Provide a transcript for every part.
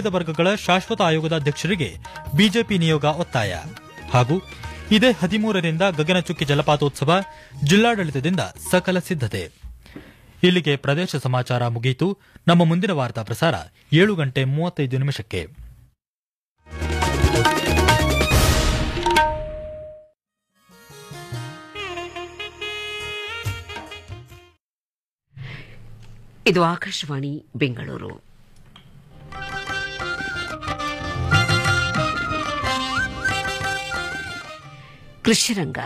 ಹಿಂದುಳಿದ ವರ್ಗಗಳ ಶಾಶ್ವತ ಆಯೋಗದ ಅಧ್ಯಕ್ಷರಿಗೆ ಬಿಜೆಪಿ ನಿಯೋಗ ಒತ್ತಾಯ ಹಾಗೂ ಇದೇ ಹದಿಮೂರರಿಂದ ಗಗನಚುಕ್ಕಿ ಜಲಪಾತೋತ್ಸವ ಜಿಲ್ಲಾಡಳಿತದಿಂದ ಸಕಲ ಸಿದ್ಧತೆ ಇಲ್ಲಿಗೆ ಪ್ರದೇಶ ಸಮಾಚಾರ ಮುಗಿಯಿತು ನಮ್ಮ ಮುಂದಿನ ವಾರ್ತಾ ಪ್ರಸಾರ ಏಳು ಗಂಟೆ ಮೂವತ್ತೈದು ನಿಮಿಷಕ್ಕೆ ಇದು ಆಕಾಶವಾಣಿ ಬೆಂಗಳೂರು ಕೃಷಿರಂಗ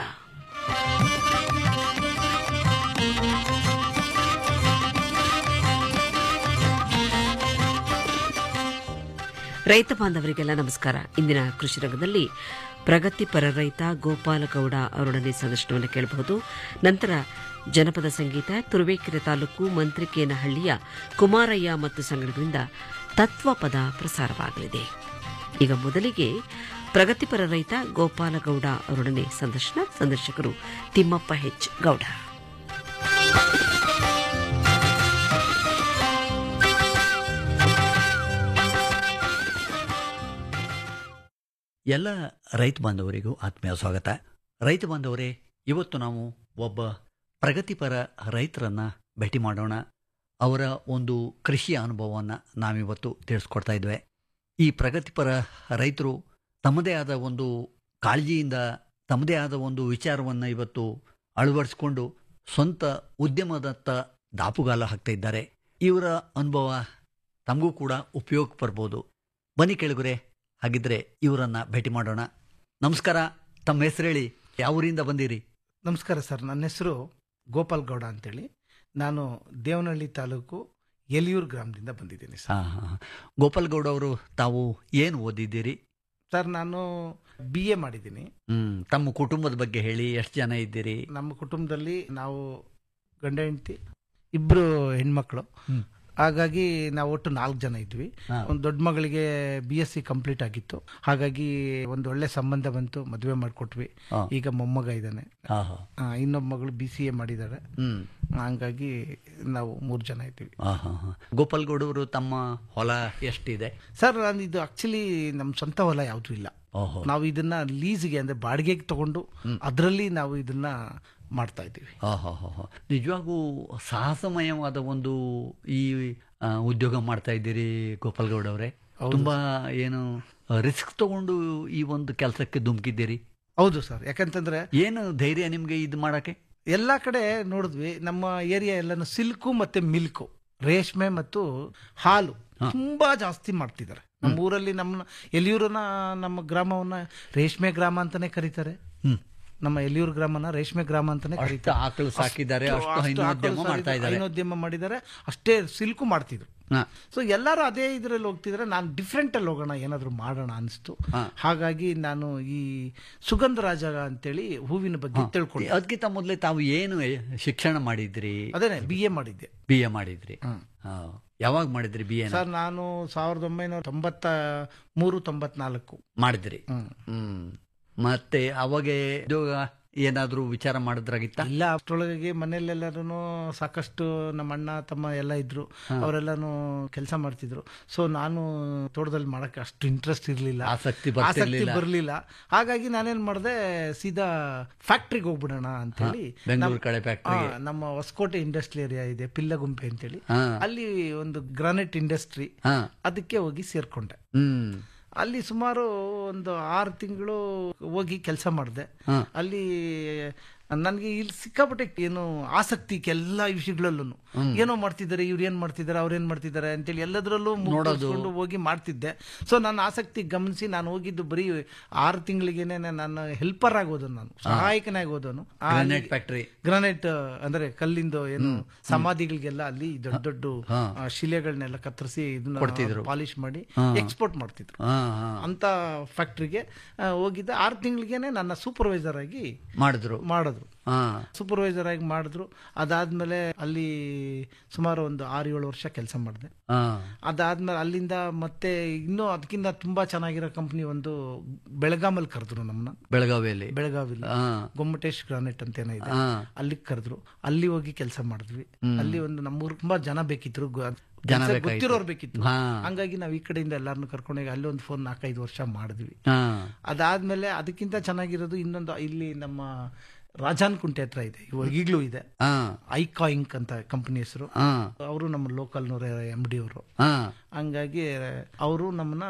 ರೈತ ಬಾಂಧವರಿಗೆಲ್ಲ ನಮಸ್ಕಾರ ಇಂದಿನ ಕೃಷಿ ರಂಗದಲ್ಲಿ ಪ್ರಗತಿಪರ ರೈತ ಗೋಪಾಲಗೌಡ ಅವರೊಡನೆ ಸಂದರ್ಶನವನ್ನು ಕೇಳಬಹುದು ನಂತರ ಜನಪದ ಸಂಗೀತ ತುರುವೇಕೆರೆ ತಾಲೂಕು ಮಂತ್ರಿಕೇನಹಳ್ಳಿಯ ಕುಮಾರಯ್ಯ ಮತ್ತು ಸಂಗಡಗಳಿಂದ ತತ್ವಪದ ಪ್ರಸಾರವಾಗಲಿದೆ ಈಗ ಮೊದಲಿಗೆ ಪ್ರಗತಿಪರ ರೈತ ಗೋಪಾಲಗೌಡ ಅವರೊಡನೆ ಸಂದರ್ಶನ ಸಂದರ್ಶಕರು ತಿಮ್ಮಪ್ಪ ಹೆಚ್ ಗೌಡ ಎಲ್ಲ ರೈತ ಬಾಂಧವರಿಗೂ ಆತ್ಮೀಯ ಸ್ವಾಗತ ರೈತ ಬಾಂಧವರೇ ಇವತ್ತು ನಾವು ಒಬ್ಬ ಪ್ರಗತಿಪರ ರೈತರನ್ನ ಭೇಟಿ ಮಾಡೋಣ ಅವರ ಒಂದು ಕೃಷಿ ಅನುಭವವನ್ನು ನಾವಿವತ್ತು ತಿಳಿಸ್ಕೊಡ್ತಾ ಇದ್ವಿ ಈ ಪ್ರಗತಿಪರ ರೈತರು ತಮ್ಮದೇ ಆದ ಒಂದು ಕಾಳಜಿಯಿಂದ ತಮ್ಮದೇ ಆದ ಒಂದು ವಿಚಾರವನ್ನು ಇವತ್ತು ಅಳವಡಿಸಿಕೊಂಡು ಸ್ವಂತ ಉದ್ಯಮದತ್ತ ದಾಪುಗಾಲ ಹಾಕ್ತಾ ಇದ್ದಾರೆ ಇವರ ಅನುಭವ ತಮಗೂ ಕೂಡ ಉಪಯೋಗ ಬರ್ಬೋದು ಬನ್ನಿ ಕೆಳಗುರೆ ಹಾಗಿದ್ರೆ ಇವರನ್ನ ಭೇಟಿ ಮಾಡೋಣ ನಮಸ್ಕಾರ ತಮ್ಮ ಹೆಸರು ಹೇಳಿ ಯಾವ ಊರಿಂದ ಬಂದಿರಿ ನಮಸ್ಕಾರ ಸರ್ ನನ್ನ ಹೆಸರು ಗೋಪಾಲ್ ಗೌಡ ಅಂತೇಳಿ ನಾನು ದೇವನಹಳ್ಳಿ ತಾಲೂಕು ಎಲಿಯೂರು ಗ್ರಾಮದಿಂದ ಬಂದಿದ್ದೀನಿ ಸರ್ ಹಾ ಹಾ ಗೋಪಾಲ್ ಗೌಡ ಅವರು ತಾವು ಏನು ಓದಿದ್ದೀರಿ ಸರ್ ನಾನು ಬಿ ಎ ಮಾಡಿದ್ದೀನಿ ಹ್ಮ್ ತಮ್ಮ ಕುಟುಂಬದ ಬಗ್ಗೆ ಹೇಳಿ ಎಷ್ಟು ಜನ ಇದ್ದೀರಿ ನಮ್ಮ ಕುಟುಂಬದಲ್ಲಿ ನಾವು ಗಂಡ ಹೆಂಡತಿ ಇಬ್ಬರು ಹೆಣ್ಮಕ್ಳು ಹ್ಮ್. ಹಾಗಾಗಿ ನಾವು ಒಟ್ಟು ನಾಲ್ಕು ಜನ ಇದ್ವಿ ಹಾ. ಒಂದು ದೊಡ್ಡ ಮಗಳಿಗೆ ಬಿ ಎಸ್ ಸಿ ಕಂಪ್ಲೀಟ್ ಆಗಿತ್ತು ಹಾಗಾಗಿ ಒಂದು ಒಳ್ಳೆ ಸಂಬಂಧ ಬಂತು ಮದುವೆ ಮಾಡಿಕೊಟ್ವಿ ಹಾ. ಈಗ ಮೊಮ್ಮಗ ಇದ್ದಾನೆ ಹಾ ಹಾ ಆ, ಇನ್ನೊಬ್ಬ ಮಗಳು ಬಿ ಸಿ ಎ ಮಾಡಿದ್ದಾರೆ ಹ್ಮ್ ಹಂಗಾಗಿ ನಾವು ಮೂರು ಜನ ಇದ್ದೀವಿ ಹಾ ಹಾ ಹಾ ಗೋಪಾಲ್ ಗೌಡ ಅವರು ತಮ್ಮ ಹೊಲ ಎಷ್ಟಿದೆ ಸರ್ ನಾನು ಇದು ಆಕ್ಚುಲಿ ನಮ್ಮ ಸ್ವಂತ ಹೊಲ ಯಾವುದೂ ಇಲ್ಲ ಓಹೋ ನಾವು ಇದನ್ನ ಲೀಸ್ಗೆ ಅಂದ್ರೆ ಬಾಡಿಗೆಗೆ ತಗೊಂಡು ಅದರಲ್ಲಿ ನಾವು ಇದನ್ನ ಮಾಡ್ತಾ ಇದ್ದೀವಿ ಹಾ ಹಾ ಹಾ ಹಾ ನಿಜವಾಗೂ ಸಾಹಸಮಯವಾದ ಒಂದು ಈ ಆ, ಉದ್ಯೋಗ ಮಾಡ್ತಾ ಇದ್ದೀರಿ ಗೋಪಾಲ್ ಗೌಡ ಅವರೇ ತುಂಬಾ ಏನು ರಿಸ್ಕ್ ತಗೊಂಡು ಈ ಒಂದು ಕೆಲಸಕ್ಕೆ ಧುಮುಕಿದ್ದೀರಿ ಹೌದು ಸರ್ ಯಾಕಂತಂದ್ರೆ ಏನು ಧೈರ್ಯ ನಿಮ್ಗೆ ಇದು ಮಾಡಕ್ಕೆ ಎಲ್ಲಾ ಕಡೆ ನೋಡಿದ್ವಿ ನಮ್ಮ ಏರಿಯಾ ಎಲ್ಲಾನು ಸಿಲ್ಕು ಮತ್ತೆ ಮಿಲ್ಕು ರೇಷ್ಮೆ ಮತ್ತು ಹಾಲು ತುಂಬಾ ಜಾಸ್ತಿ ಮಾಡ್ತಿದ್ದಾರೆ ನಮ್ಮ ಊರಲ್ಲಿ ನಮ್ಮ ಎಲಿಯೂರನ್ನ ನಮ್ಮ ಗ್ರಾಮವನ್ನ ರೇಷ್ಮೆ ಗ್ರಾಮ ಅಂತಾನೆ ಕರೀತಾರೆ ಹ್ಮ್ ನಮ್ಮ ಎಲಿಯೂರು ಗ್ರಾಮನ ರೇಷ್ಮೆ ಗ್ರಾಮ ಅಂತಾನೆ ಅಷ್ಟು ಕರೀತಾರೆ ಆಕಳು ಸಾಕಿದ್ದಾರೆ ಅಷ್ಟು- ಅಷ್ಟು ಅಷ್ಟು ಹೈನೋದ್ಯಮ ಆಕಳು ಮಾಡ್ತಾ ಸಾಕಿದ್ರು, ಇದ್ದಾರೆ ಹೈನೋದ್ಯಮ ಮಾಡಿದ್ದಾರೆ ಅಷ್ಟೇ ಸಿಲ್ಕು ಮಾಡ್ತಿದ್ರು ಹಾ. ಸೊ ಎಲ್ಲರೂ ಅದೇ ಇದರಲ್ಲಿ ಹೋಗ್ತಿದ್ರೆ ನಾನು ಡಿಫ್ರೆಂಟ್ ಅಲ್ಲಿ ಹೋಗೋಣ ಏನಾದ್ರು ಮಾಡೋಣ ಅನಿಸ್ತು ಹಾ. ಹಾಗಾಗಿ ನಾನು ಈ ಸುಗಂಧ ರಾಜ ಅಂತೇಳಿ ಹೂವಿನ ಬಗ್ಗೆ ತಿಳ್ಕೊಂಡೆ ಅದಕ್ಕಿಂತ ಮೊದಲೇ ತಾವು ಏನು ಶಿಕ್ಷಣ ಮಾಡಿದ್ರಿ ಅದೇನೆ ಬಿ ಎ ಮಾಡಿದ್ದೆ ಬಿ ಎ ಮಾಡಿದ್ರಿ ಹಾ. ಯಾವಾಗ ಮಾಡಿದ್ರಿ ಬಿ ಎ ಸರ್ ನಾನು ಸಾವಿರದ ಒಂಬೈನೂರ ತೊಂಬತ್ತ ಮೂರು ತೊಂಬತ್ನಾಲ್ಕು ಮಾಡಿದ್ರಿ ಹ್ಮ್. ಹ್ಮ್ ಮತ್ತೆ ಅವಾಗ ಉದ್ಯೋಗ ಏನಾದ್ರೂ ವಿಚಾರ ಮಾಡಿದ್ರಾಗಿತ್ತ ಇಲ್ಲ ಅಷ್ಟರೊಳಗೆ ಮನೆಯಲ್ಲೆಲ್ಲರೂ ಸಾಕಷ್ಟು ನಮ್ಮ ಅಣ್ಣ ತಮ್ಮ ಎಲ್ಲ ಇದ್ರು ಅವರೆಲ್ಲಾನು ಕೆಲಸ ಮಾಡ್ತಿದ್ರು ಸೊ ನಾನು ತೋಟದಲ್ಲಿ ಮಾಡಕ್ಕೆ ಅಷ್ಟು ಇಂಟ್ರೆಸ್ಟ್ ಇರಲಿಲ್ಲ ಆಸಕ್ತಿ ಆಸಕ್ತಿ ಬರ್ತಿರ್ಲಿಲ್ಲ ಬರಲಿಲ್ಲ ಹಾಗಾಗಿ ನಾನೇನ್ ಮಾಡಿದೆ ಸೀದಾ ಫ್ಯಾಕ್ಟ್ರಿಗೆ ಹೋಗ್ಬಿಡೋಣ ಅಂತೇಳಿ ಬೆಂಗಳೂರು ಕಡೆ ಫ್ಯಾಕ್ಟ್ರಿ ಆ, ನಮ್ಮ ಹೊಸಕೋಟೆ ಇಂಡಸ್ಟ್ರಿ ಏರಿಯಾ ಇದೆ ಪಿಲ್ಲಗುಂಪೆ ಅಂತೇಳಿ ಹಾ. ಅಲ್ಲಿ ಒಂದು ಗ್ರಾನೈಟ್ ಇಂಡಸ್ಟ್ರಿ ಹಾ ಅದಕ್ಕೆ ಹೋಗಿ ಸೇರ್ಕೊಂಡೆ ಹ್ಮ್ ಅಲ್ಲಿ ಸುಮಾರು ಒಂದು ಆರು ತಿಂಗಳು ಹೋಗಿ ಕೆಲಸ ಮಾಡಿದೆ ಹಾ. ಅಲ್ಲಿ ನನಗೆ ಇಲ್ಲಿ ಸಿಕ್ಕಾಪಟ್ಟೆ ಏನು ಆಸಕ್ತಿ ಎಲ್ಲ ವಿಷಯಗಳಲ್ಲೂ ಏನೋ ಮಾಡ್ತಿದ್ದಾರೆ ಇವ್ರು ಏನ್ ಮಾಡ್ತಿದ್ದಾರೆ ಅವ್ರು ಏನ್ ಮಾಡ್ತಿದ್ದಾರೆ ಅಂತೇಳಿ ಎಲ್ಲದರಲ್ಲೂ ನೋಡೋದು ಹೋಗಿ ಮಾಡ್ತಿದ್ದೆ ಸೊ ನನ್ನ ಆಸಕ್ತಿ ಗಮನಿಸಿ ನಾನು ಹೋಗಿದ್ದು ಬರೀ ಆರು ತಿಂಗಳಿಗೇನೆ ನಾನು ಹೆಲ್ಪರ್ ಆಗೋದು ನಾನು ಸಹಾಯಕನಾಗಿ ಹೋದನು ಗ್ರಾನೈಟ್ ಫ್ಯಾಕ್ಟ್ರಿ ಗ್ರಾನೈಟ್ ಅಂದ್ರೆ ಕಲ್ಲಿಂದು ಏನು ಸಮಾಧಿಗಳಿಗೆಲ್ಲ ಅಲ್ಲಿ ದೊಡ್ಡ ದೊಡ್ಡ ಆ, ಶಿಲೆಗಳನ್ನೆಲ್ಲ ಕತ್ತರಿಸಿ ಇದನ್ನ ಪಾಲಿಶ್ ಮಾಡಿ ಎಕ್ಸ್ಪೋರ್ಟ್ ಮಾಡ್ತಿದ್ರು ಹಾ ಹಾ ಅಂತ ಫ್ಯಾಕ್ಟ್ರಿಗೆ ಹೋಗಿದ್ದೆ ಆರು ತಿಂಗಳಿಗೇನೆ ನನ್ನ ಸೂಪರ್ವೈಸರ್ ಆಗಿ ಮಾಡಿದ್ರು ಮಾಡೋದು ಆದ್ರು ಹಾ ಸೂಪರ್ವೈಸರ್ ಆಗಿ ಮಾಡಿದ್ರು ಅದಾದ್ಮೇಲೆ ಅಲ್ಲಿ ಸುಮಾರು ಒಂದು ಆರು ಏಳು ವರ್ಷ ಕೆಲಸ ಮಾಡಿದೆ ಹಾ ಅದಾದ್ಮೇಲೆ ಅಲ್ಲಿಂದ ಮತ್ತೆ ಇನ್ನೂ ಅದಕ್ಕಿಂತ ತುಂಬಾ ಚೆನ್ನಾಗಿರೋ ಕಂಪ್ನಿ ಒಂದು ಬೆಳಗಾಮಲ್ಲಿ ಕರೆದ್ರು ನಮ್ಮನ್ನ ಬೆಳಗಾವಿಯಲ್ಲಿ ಬೆಳಗಾವಿಲಿ ಹಾ ಗೊಮ್ಮಟೇಶ್ ಗ್ರಾನೈಟ್ ಅಂತ ಏನೋ ಇದೆ ಹಾ ಅಲ್ಲಿಗೆ ಕರೆದ್ರು ಅಲ್ಲಿ ಹೋಗಿ ಕೆಲಸ ಮಾಡಿದ್ವಿ ಅಲ್ಲಿ ಒಂದು ನಮ್ಮೂರ್ ತುಂಬಾ ಜನ ಬೇಕಿದ್ರು ಗೊ- ಜನ ಕೆಲ್ಸ ಬೇಕಾಗಿತ್ತು. ಗೊತ್ತಿರೋರು ಬೇಕಿತ್ತು ಹಾ ಹಂಗಾಗಿ ನಾವು ಈ ಕಡೆಯಿಂದ ಎಲ್ಲಾರನ್ನು ಕರ್ಕೊಂಡೋಗಿ ಅಲ್ಲಿ ಒಂದು ಫೋನ್ ನಾಲ್ಕೈದು ವರ್ಷ ಮಾಡಿದ್ವಿ ಹಾ ಅದಾದ್ಮೇಲೆ ಅದಕ್ಕಿಂತ ಚೆನ್ನಾಗಿರೋದು ಇನ್ನೊಂದು ಇಲ್ಲಿ ನಮ್ಮ ರಾಜಾನ್ ಕುಂಟೆ ಹತ್ರ ಇದೆ ಇವಾಗ ಈಗಲೂ ಇದೆ ಹಾ ಐಕಾ ಇಂಕ್ ಅಂತ ಕಂಪನಿ ಹೆಸರು ಹಾ ಅವರು ನಮ್ಮ ಲೋಕಲ್ನವರ ಎಮ್ ಡಿ ಅವರು ಹಾ ಹಂಗಾಗಿ ಅವರು ನಮ್ಮನ್ನ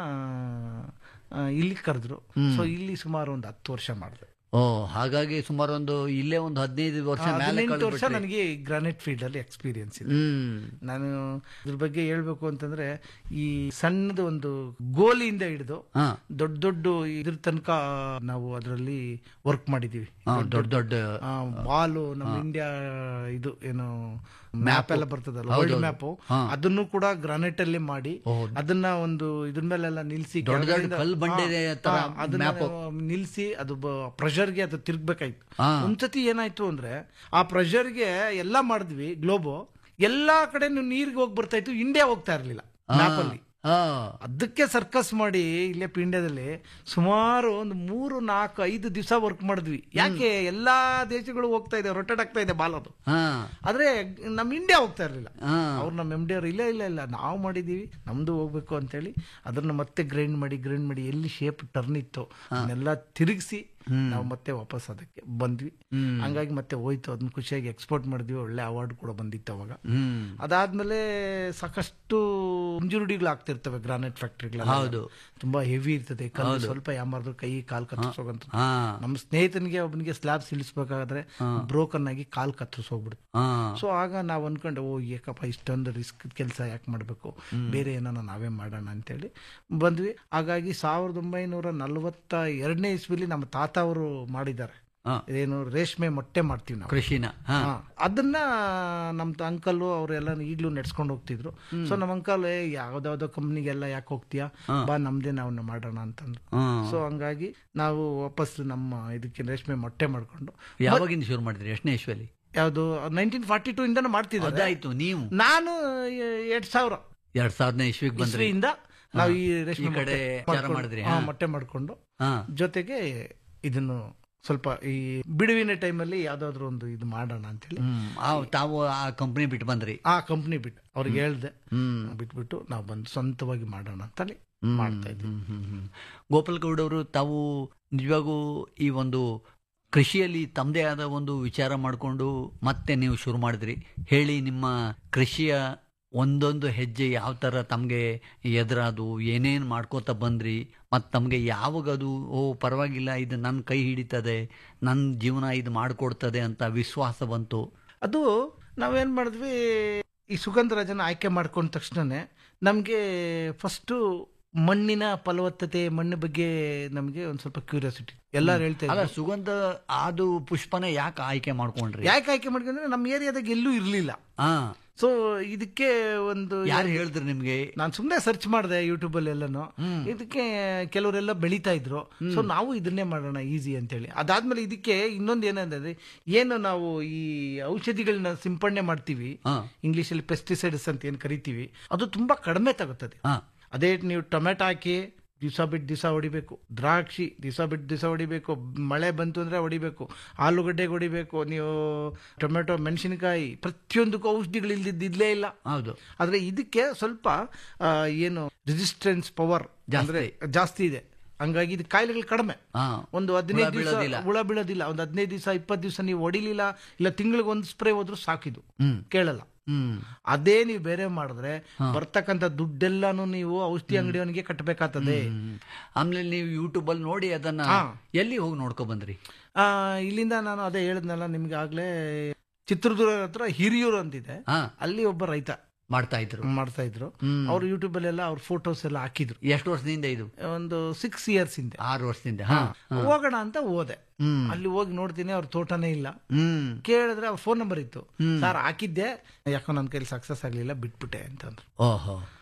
ಆ, ಇಲ್ಲಿ ಕರೆದ್ರು ಸೊ ಇಲ್ಲಿ ಸುಮಾರು ಒಂದು ಹತ್ತು ವರ್ಷ ಮಾಡಿದೆ ಓ ಹಾಗಾಗಿ ಸುಮಾರು ಒಂದು ಇಲ್ಲೇ ಒಂದು ಹದಿನೈದು ವರ್ಷ ಮೇಲೆ ಹದಿನೆಂಟು ವರ್ಷ ಕಳೆದ್ಬಿಟ್ರಿ. ನನಗೆ ಗ್ರಾನೈಟ್ ಫೀಲ್ಡ್ ಅಲ್ಲಿ ಎಕ್ಸ್ಪೀರಿಯನ್ಸ್ ಇದೆ ಹ್ಮ್ ನಾನು ಇದ್ರ ಬಗ್ಗೆ ಹೇಳ್ಬೇಕು ಅಂತಂದ್ರೆ ಈ ಸಣ್ಣದ ಒಂದು ಗೋಲಿಯಿಂದ ಹಿಡಿದು ಹಾ ದೊಡ್ಡ ದೊಡ್ಡ ಇದ್ರ ತನಕ ನಾವು ಅದರಲ್ಲಿ ವರ್ಕ್ ಮಾಡಿದೀವಿ ಹಾ, ದೊಡ್ಡ ದೊಡ್ಡ ಬಾಲು ನಮ್ಮ ಇಂಡಿಯಾ ಇದು ಏನು ಮ್ಯಾಪ್ ಎಲ್ಲ ಬರ್ತದಲ್ಲ ವರ್ಲ್ಡ್ ಮ್ಯಾಪ್ ಅದನ್ನು ಕೂಡ ಗ್ರಾನೈಟ್ ಅಲ್ಲಿ ಮಾಡಿ ಅದನ್ನ ಒಂದು ಇದ್ರ ಮೇಲೆಲ್ಲ ನಿಲ್ಸಿ ದೊಡ್ಡ ದೊಡ್ಡ ಕೆಳಗಡೆಯಿಂದ- ಕಲ್ಲು ಬಂಡೆ ಹಾ, ತರ ಹಾ, ಅದನ್ನ ನಿಲ್ಸಿ ಅದು ಪ್ರೆಷರ್ಗೆ ಅದು ತಿರ್ಗ್ಬೇಕಾಯ್ತು ಹಾ. ಒಂದ್ಸತಿ ಏನಾಯ್ತು ಅಂದ್ರೆ ಆ ಪ್ರೆಷರ್ಗೆ ಎಲ್ಲ ಮಾಡಿದ್ವಿ ಗ್ಲೋಬೋ ಎಲ್ಲಾ ಕಡೆ ನೀರಿಗೆ ಹೋಗಿ ಬರ್ತಾ ಇತ್ತು ಇಂಡಿಯಾ ಹೋಗ್ತಾ ಇರ್ಲಿಲ್ಲ ಮ್ಯಾಪ್ ಅಲ್ಲಿ ಹಾ ಅದಕ್ಕೆ ಸರ್ಕಸ್ ಮಾಡಿ ಇಲ್ಲೇ ಪಿಂಡ್ಯದಲ್ಲಿ ಸುಮಾರು ಒಂದು ಮೂರು ನಾಲ್ಕು ಐದು ದಿವಸ ವರ್ಕ್ ಮಾಡಿದ್ವಿ ಯಾಕೆ ಎಲ್ಲಾ ದೇಶಗಳು ಹೋಗ್ತಾ ಇದೆ ರೊಟೇಟ್ ಆಗ್ತಾ ಇದೆ ಬಾಲ್ ಅದು ಹಾ ಆದ್ರೆ ನಮ್ಮ ಇಂಡಿಯಾ ಹೋಗ್ತಾ ಇರಲಿಲ್ಲ ಹಾ ಅವ್ರು ನಮ್ಮ ಎಮ್ ಡಿ ಅವ್ರು ಇಲ್ಲ ಇಲ್ಲ ಇಲ್ಲ ನಾವು ಮಾಡಿದೀವಿ ನಮ್ದು ಹೋಗ್ಬೇಕು ಅಂತೇಳಿ ಅದನ್ನ ಮತ್ತೆ ಗ್ರೈಂಡ್ ಮಾಡಿ ಗ್ರೈಂಡ್ ಮಾಡಿ ಎಲ್ಲಿ ಶೇಪ್ ಟರ್ನ್ ಇತ್ತು ಅದನ್ನೆಲ್ಲ ತಿರುಗಿಸಿ ನಾವು ಮತ್ತೆ ವಾಪಸ್ ಅದಕ್ಕೆ ಬಂದ್ವಿ ಹಂಗಾಗಿ ಮತ್ತೆ ಹೋಯ್ತು ಅದನ್ನ ಖುಷಿಯಾಗಿ ಎಕ್ಸ್ಪೋರ್ಟ್ ಮಾಡಿದ್ವಿ ಒಳ್ಳೆ ಅವಾರ್ಡ್ ಕೂಡ ಬಂದಿತ್ತು ಅವಾಗ ಹ್ಮ್ ಅದಾದ್ಮೇಲೆ ಸಾಕಷ್ಟು ಇಂಜುರಿಗಳು ಆಗ್ತಿರ್ತವೆ ಗ್ರಾನೈಟ್ ಫ್ಯಾಕ್ಟ್ರಿಗಳ ಹೌದು. ತುಂಬಾ ಹೆವಿ ಇರ್ತದೆ ಕಲ್ಲು ಸ್ವಲ್ಪ ಯಾಮಾರ್ದು ಕೈ ಕಾಲ್ ಕತ್ತರಿಸೋಗಂತ ಹಾ ನಮ್ಮ ಸ್ನೇಹಿತನಿಗೆ ಒಬ್ಬನಿಗೆ ಸ್ಲ್ಯಾಬ್ ಸಿಲಿಸ್ಬೇಕಾದ್ರೆ ಬ್ರೋಕನ್ ಆಗಿ ಕಾಲ್ ಕತ್ತರಿಸ್ ಹೋಗ್ಬಿಡುತ್ತೆ ಹಾ ಸೊ ಆಗ ನಾವು ಅನ್ಕೊಂಡು ಓ ಏಕಪ್ಪ ಇಷ್ಟೊಂದು ರಿಸ್ಕ್ ಕೆಲಸ ಯಾಕೆ ಮಾಡಬೇಕು ಬೇರೆ ಏನಾನ ನಾವೇ ಮಾಡೋಣ ಅಂತೇಳಿ ಬಂದ್ವಿ ಹಾಗಾಗಿ ಸಾವಿರದ ಒಂಬೈನೂರ ನಲವತ್ತ ಎರಡನೇ ಇಸ್ವಿಲಿ ನಮ್ಮ ತಾತ ಅವರು ಮಾಡಿದ್ದಾರೆ ಹಾ. ಏನು ರೇಷ್ಮೆ ಮೊಟ್ಟೆ ಮಾಡ್ತೀವಿ ನಾವು ಕೃಷಿನ ಹಾ ಹಾ, ಅದನ್ನ ನಮ್ಮ ಅಂಕಲ್ ಅವರೆಲ್ಲ ಈಗಲೂ ನಡ್ಸ್ಕೊಂಡು ಹೋಗ್ತಿದ್ರು ಸೊ ನಮ್ಮ ಅಂಕಲ್ ಯಾವ್ದಾವ್ದೋ ಕಂಪ್ನಿಗೆಲ್ಲ ಯಾಕೆ ಹೋಗ್ತೀಯಾ ಬಾ ನಮ್ದೇ ನಾವು ಮಾಡೋಣ ಅಂತಂದ್ರು ಹ್ಮ್. ಸೊ ಹಂಗಾಗಿ ನಾವು ವಾಪಸ್ ನಮ್ಮ ಇದಕ್ಕೆ ರೇಷ್ಮೆ ಮೊಟ್ಟೆ ಮಾಡ್ಕೊಂಡು ಯಾವಾಗಿಂದ ಶುರು ಮಾಡಿದ್ರಿ ಎಷ್ಟನೇ ಇಶ್ವಲ್ಲಿ ಯಾವುದು ನೈನ್ಟೀನ್ ಫಾರ್ಟಿ ಟೂ ಇಂದ ಮಾಡ್ತಿದ್ದೆ ಅದಾಯ್ತು ನೀವು ನಾನು ಎರಡ್ ಸಾವಿರ ಎರಡ್ ಸಾವಿರನೇ ಇಸ್ವಿಗೆ ಬಂದ್ರಿ ಇಸ್ವಿಯಿಂದ ನಾವು ಈ ರೇಷ್ಮೆ ಈ ಕಡೆ ಮೊಟ್ಟೆ ವಿಚಾರ ಮಾಡ್ಕೊಂಡು- ಮಾಡಿದ್ರಿ, ಹಾ, ಹಾ. ಮೊಟ್ಟೆ ಮಾಡ್ಕೊಂಡು ಹಾ ಜೊತೆಗೆ ಇದನ್ನು ಸ್ವಲ್ಪ ಈ ಬಿಡುವಿನ ಟೈಮಲ್ಲಿ ಯಾವ್ದಾದ್ರು ಒಂದು ಇದು ಮಾಡೋಣ ಅಂತೇಳಿ ಹ್ಮ್ ಆ, ತಾವು ಆ ಕಂಪನಿ ಬಿಟ್ಟು ಬಂದ್ರಿ ಆ ಕಂಪ್ನಿ ಬಿಟ್ಟು ಅವ್ರಿಗೆ ಹೇಳ್ದೆ ಹ್ಮ್ ಬಿಟ್ಬಿಟ್ಟು ನಾವು ಬಂದು ಸ್ವಂತವಾಗಿ ಮಾಡೋಣ ಅಂತೇಳಿ ಮಾಡ್ತಾ ಇದ್ವಿ ಹ್ಮ್, ಹ್ಮ್, ಹ್ಮ್. ಗೋಪಾಲ್ ಗೌಡ್ ಅವರು ತಾವು ನಿಜವಾಗೂ ಈ ಒಂದು ಕೃಷಿಯಲ್ಲಿ ತಮ್ಮದೇ ಆದ ಒಂದು ವಿಚಾರ ಮಾಡಿಕೊಂಡು ಮತ್ತೆ ನೀವು ಶುರು ಮಾಡಿದ್ರಿ ಹೇಳಿ ನಿಮ್ಮ ಕೃಷಿಯ ಒಂದೊಂದು ಹೆಜ್ಜೆ ಯಾವ ಥರ ತಮಗೆ ಎದುರಾದು ಏನೇನು ಮಾಡ್ಕೋತಾ ಬಂದ್ರಿ ಮತ್ತು ತಮಗೆ ಯಾವಾಗ ಅದು ಓ ಪರವಾಗಿಲ್ಲ ಇದು ನನ್ನ ಕೈ ಹಿಡಿತದೆ ನನ್ನ ಜೀವನ ಇದು ಮಾಡಿಕೊಡ್ತದೆ ಅಂತ ವಿಶ್ವಾಸ ಬಂತು ಅದು ನಾವೇನ್ ಮಾಡಿದ್ವಿ ಈ ಸುಗಂಧ ರಾಜನ ಆಯ್ಕೆ ಮಾಡ್ಕೊಂಡ ತಕ್ಷಣನೇ ನಮ್ಗೆ ಫಸ್ಟ್ ಮಣ್ಣಿನ ಫಲವತ್ತತೆ ಮಣ್ಣು ಬಗ್ಗೆ ನಮ್ಗೆ ಒಂದ್ ಸ್ವಲ್ಪ ಕ್ಯೂರಿಯಾಸಿಟಿ ಎಲ್ಲಾರು ಹೇಳ್ತಾ ಅಲ್ಲ ಇದ್ರು ಸುಗಂಧ ಅದು ಪುಷ್ಪನ ಯಾಕೆ ಆಯ್ಕೆ ಮಾಡ್ಕೊಂಡ್ರಿ ಯಾಕೆ ಆಯ್ಕೆ ಮಾಡ್ಕೊಂಡ್ರೆ ನಮ್ಮ ಏರಿಯಾದಾಗ ಎಲ್ಲೂ ಇರ್ಲಿಲ್ಲ ಹಾ ಸೊ ಇದಕ್ಕೆ ಒಂದು ಯಾರು ಹೇಳಿದ್ರು ನಿಮ್ಗೆ ನಾನು ಸುಮ್ಮನೆ ಸರ್ಚ್ ಮಾಡಿದೆ ಯೂಟ್ಯೂಬ್ ಅಲ್ಲಿ ಎಲ್ಲಾನು ಇದಕ್ಕೆ ಕೆಲವರೆಲ್ಲ ಬೆಳೀತಾ ಇದ್ರು ಸೊ ನಾವು ಇದನ್ನೇ ಮಾಡೋಣ ಈಸಿ ಅಂತೇಳಿ ಅದಾದ್ಮೇಲೆ ಇದಕ್ಕೆ ಇನ್ನೊಂದು ಏನಂದ್ರೆ ಏನು ನಾವು ಈ ಔಷಧಿಗಳನ್ನ ಸಿಂಪಡಣೆ ಮಾಡ್ತೀವಿ ಹಾ ಇಂಗ್ಲಿಷ್ ಅಲ್ಲಿ ಪೆಸ್ಟಿಸೈಡ್ಸ್ ಅಂತ ಏನ್ ಕರಿತೀವಿ ಅದು ತುಂಬಾ ಕಡಿಮೆ ತಗುತ್ತದೆ ಹಾ ಅದೇ ನೀವು ಟೊಮೆಟೊ ಹಾಕಿ ದಿವಸ ಬಿಟ್ಟು ದಿವಸ ಹೊಡಿಬೇಕು ದ್ರಾಕ್ಷಿ ದಿವಸ ಬಿಟ್ಟು ದಿವಸ ಹೊಡಿಬೇಕು ಮಳೆ ಬಂತು ಅಂದ್ರೆ ಹೊಡಿಬೇಕು ಆಲೂಗಡ್ಡೆಗೆ ಹೊಡಿಬೇಕು ನೀವು ಟೊಮೆಟೊ ಮೆಣಸಿನಕಾಯಿ ಪ್ರತಿಯೊಂದಕ್ಕೂ ಔಷಧಿಗಳು ಇಲ್ದಿದ್ದು ಇದ್ಲೇ ಇಲ್ಲ ಹೌದು ಆದ್ರೆ ಇದಕ್ಕೆ ಸ್ವಲ್ಪ ಆ, ಏನು ರೆಸಿಸ್ಟೆನ್ಸ್ ಪವರ್ ಅಂದ್ರೆ ಜಾಸ್ತಿ ಇದೆ ಹಂಗಾಗಿ ಇದು ಕಾಯಿಲೆಗಳು ಕಡಿಮೆ ಹಾ ಒಂದು ಹದಿನೈದು ದಿವಸ ಬೀಳೋದಿಲ್ಲ. ಹುಳ ಬೀಳೋದಿಲ್ಲ ಒಂದು ಹದಿನೈದು ದಿವಸ ಇಪ್ಪತ್ತು ದಿವಸ ನೀವು ಹೊಡಿಲಿಲ್ಲ ಇಲ್ಲ ತಿಂಗಳಿಗೆ ಒಂದು ಸ್ಪ್ರೇ ಹೋದ್ರು ಸಾಕಿದು ಹ್ಮ್ ಕೇಳಲ್ಲ ಹ್ಮ್ ಅದೇ ನೀವು ಬೇರೆ ಮಾಡಿದ್ರೆ ಬರ್ತಕ್ಕಂಥ ದುಡ್ಡೆಲ್ಲಾನು ನೀವು ಔಷಧಿ ಅಂಗಡಿಯವನಿಗೆ ಕಟ್ಟಬೇಕಾಗ್ತದೆ ಹ್ಮ್. ಆಮೇಲೆ ನೀವು ಯೂಟ್ಯೂಬ್ ಅಲ್ಲಿ ನೋಡಿ ಅದನ್ನ ಹಾ. ಎಲ್ಲಿ ಹೋಗಿ ನೋಡ್ಕೊ ಬಂದ್ರಿ ಆ, ಇಲ್ಲಿಂದ ನಾನು ಅದೇ ಹೇಳಿದ್ನಲ್ಲ ನಿಮ್ಗೆ ಆಗ್ಲೇ ಚಿತ್ರದುರ್ಗ ಹತ್ರ ಹಿರಿಯೂರು ಅಂತಿದೆ ಹಾ ಅಲ್ಲಿ ಒಬ್ಬ ರೈತ ಮಾಡ್ತಾ ಇದ್ರು ಮಾಡ್ತಾ ಇದ್ರು ಹ್ಮ್. ಅವ್ರು ಯೂಟ್ಯೂಬ್ ಅಲ್ಲೆಲ್ಲ ಅವ್ರ ಫೋಟೋಸ್ ಎಲ್ಲ ಹಾಕಿದ್ರು ಎಷ್ಟು ವರ್ಷದಿಂದ ಇದು ಒಂದು ಸಿಕ್ಸ್ ಇಯರ್ಸ್ ಹಿಂದೆ ಆರು ವರ್ಷದಿಂದ ಹಾ ಹೋಗೋಣ ಅಂತ ಹೋದೆ ಹ್ಮ್ ಅಲ್ಲಿ ಹೋಗಿ ನೋಡ್ತೀನಿ ಅವ್ರ ತೋಟನೇ ಇಲ್ಲ ಹ್ಮ್ ಕೇಳಿದ್ರೆ ಅವ್ರ ಫೋನ್ ನಂಬರ್ ಇತ್ತು ಸರ್ ಹಾಕಿದ್ದೆ ಯಾಕೋ ನನ್ನ ಕೈಲಿ ಸಕ್ಸಸ್ ಆಗ್ಲಿಲ್ಲ ಬಿಟ್ಬಿಟ್ಟೆ ಅಂತಂದ್ರು ಓಹೋ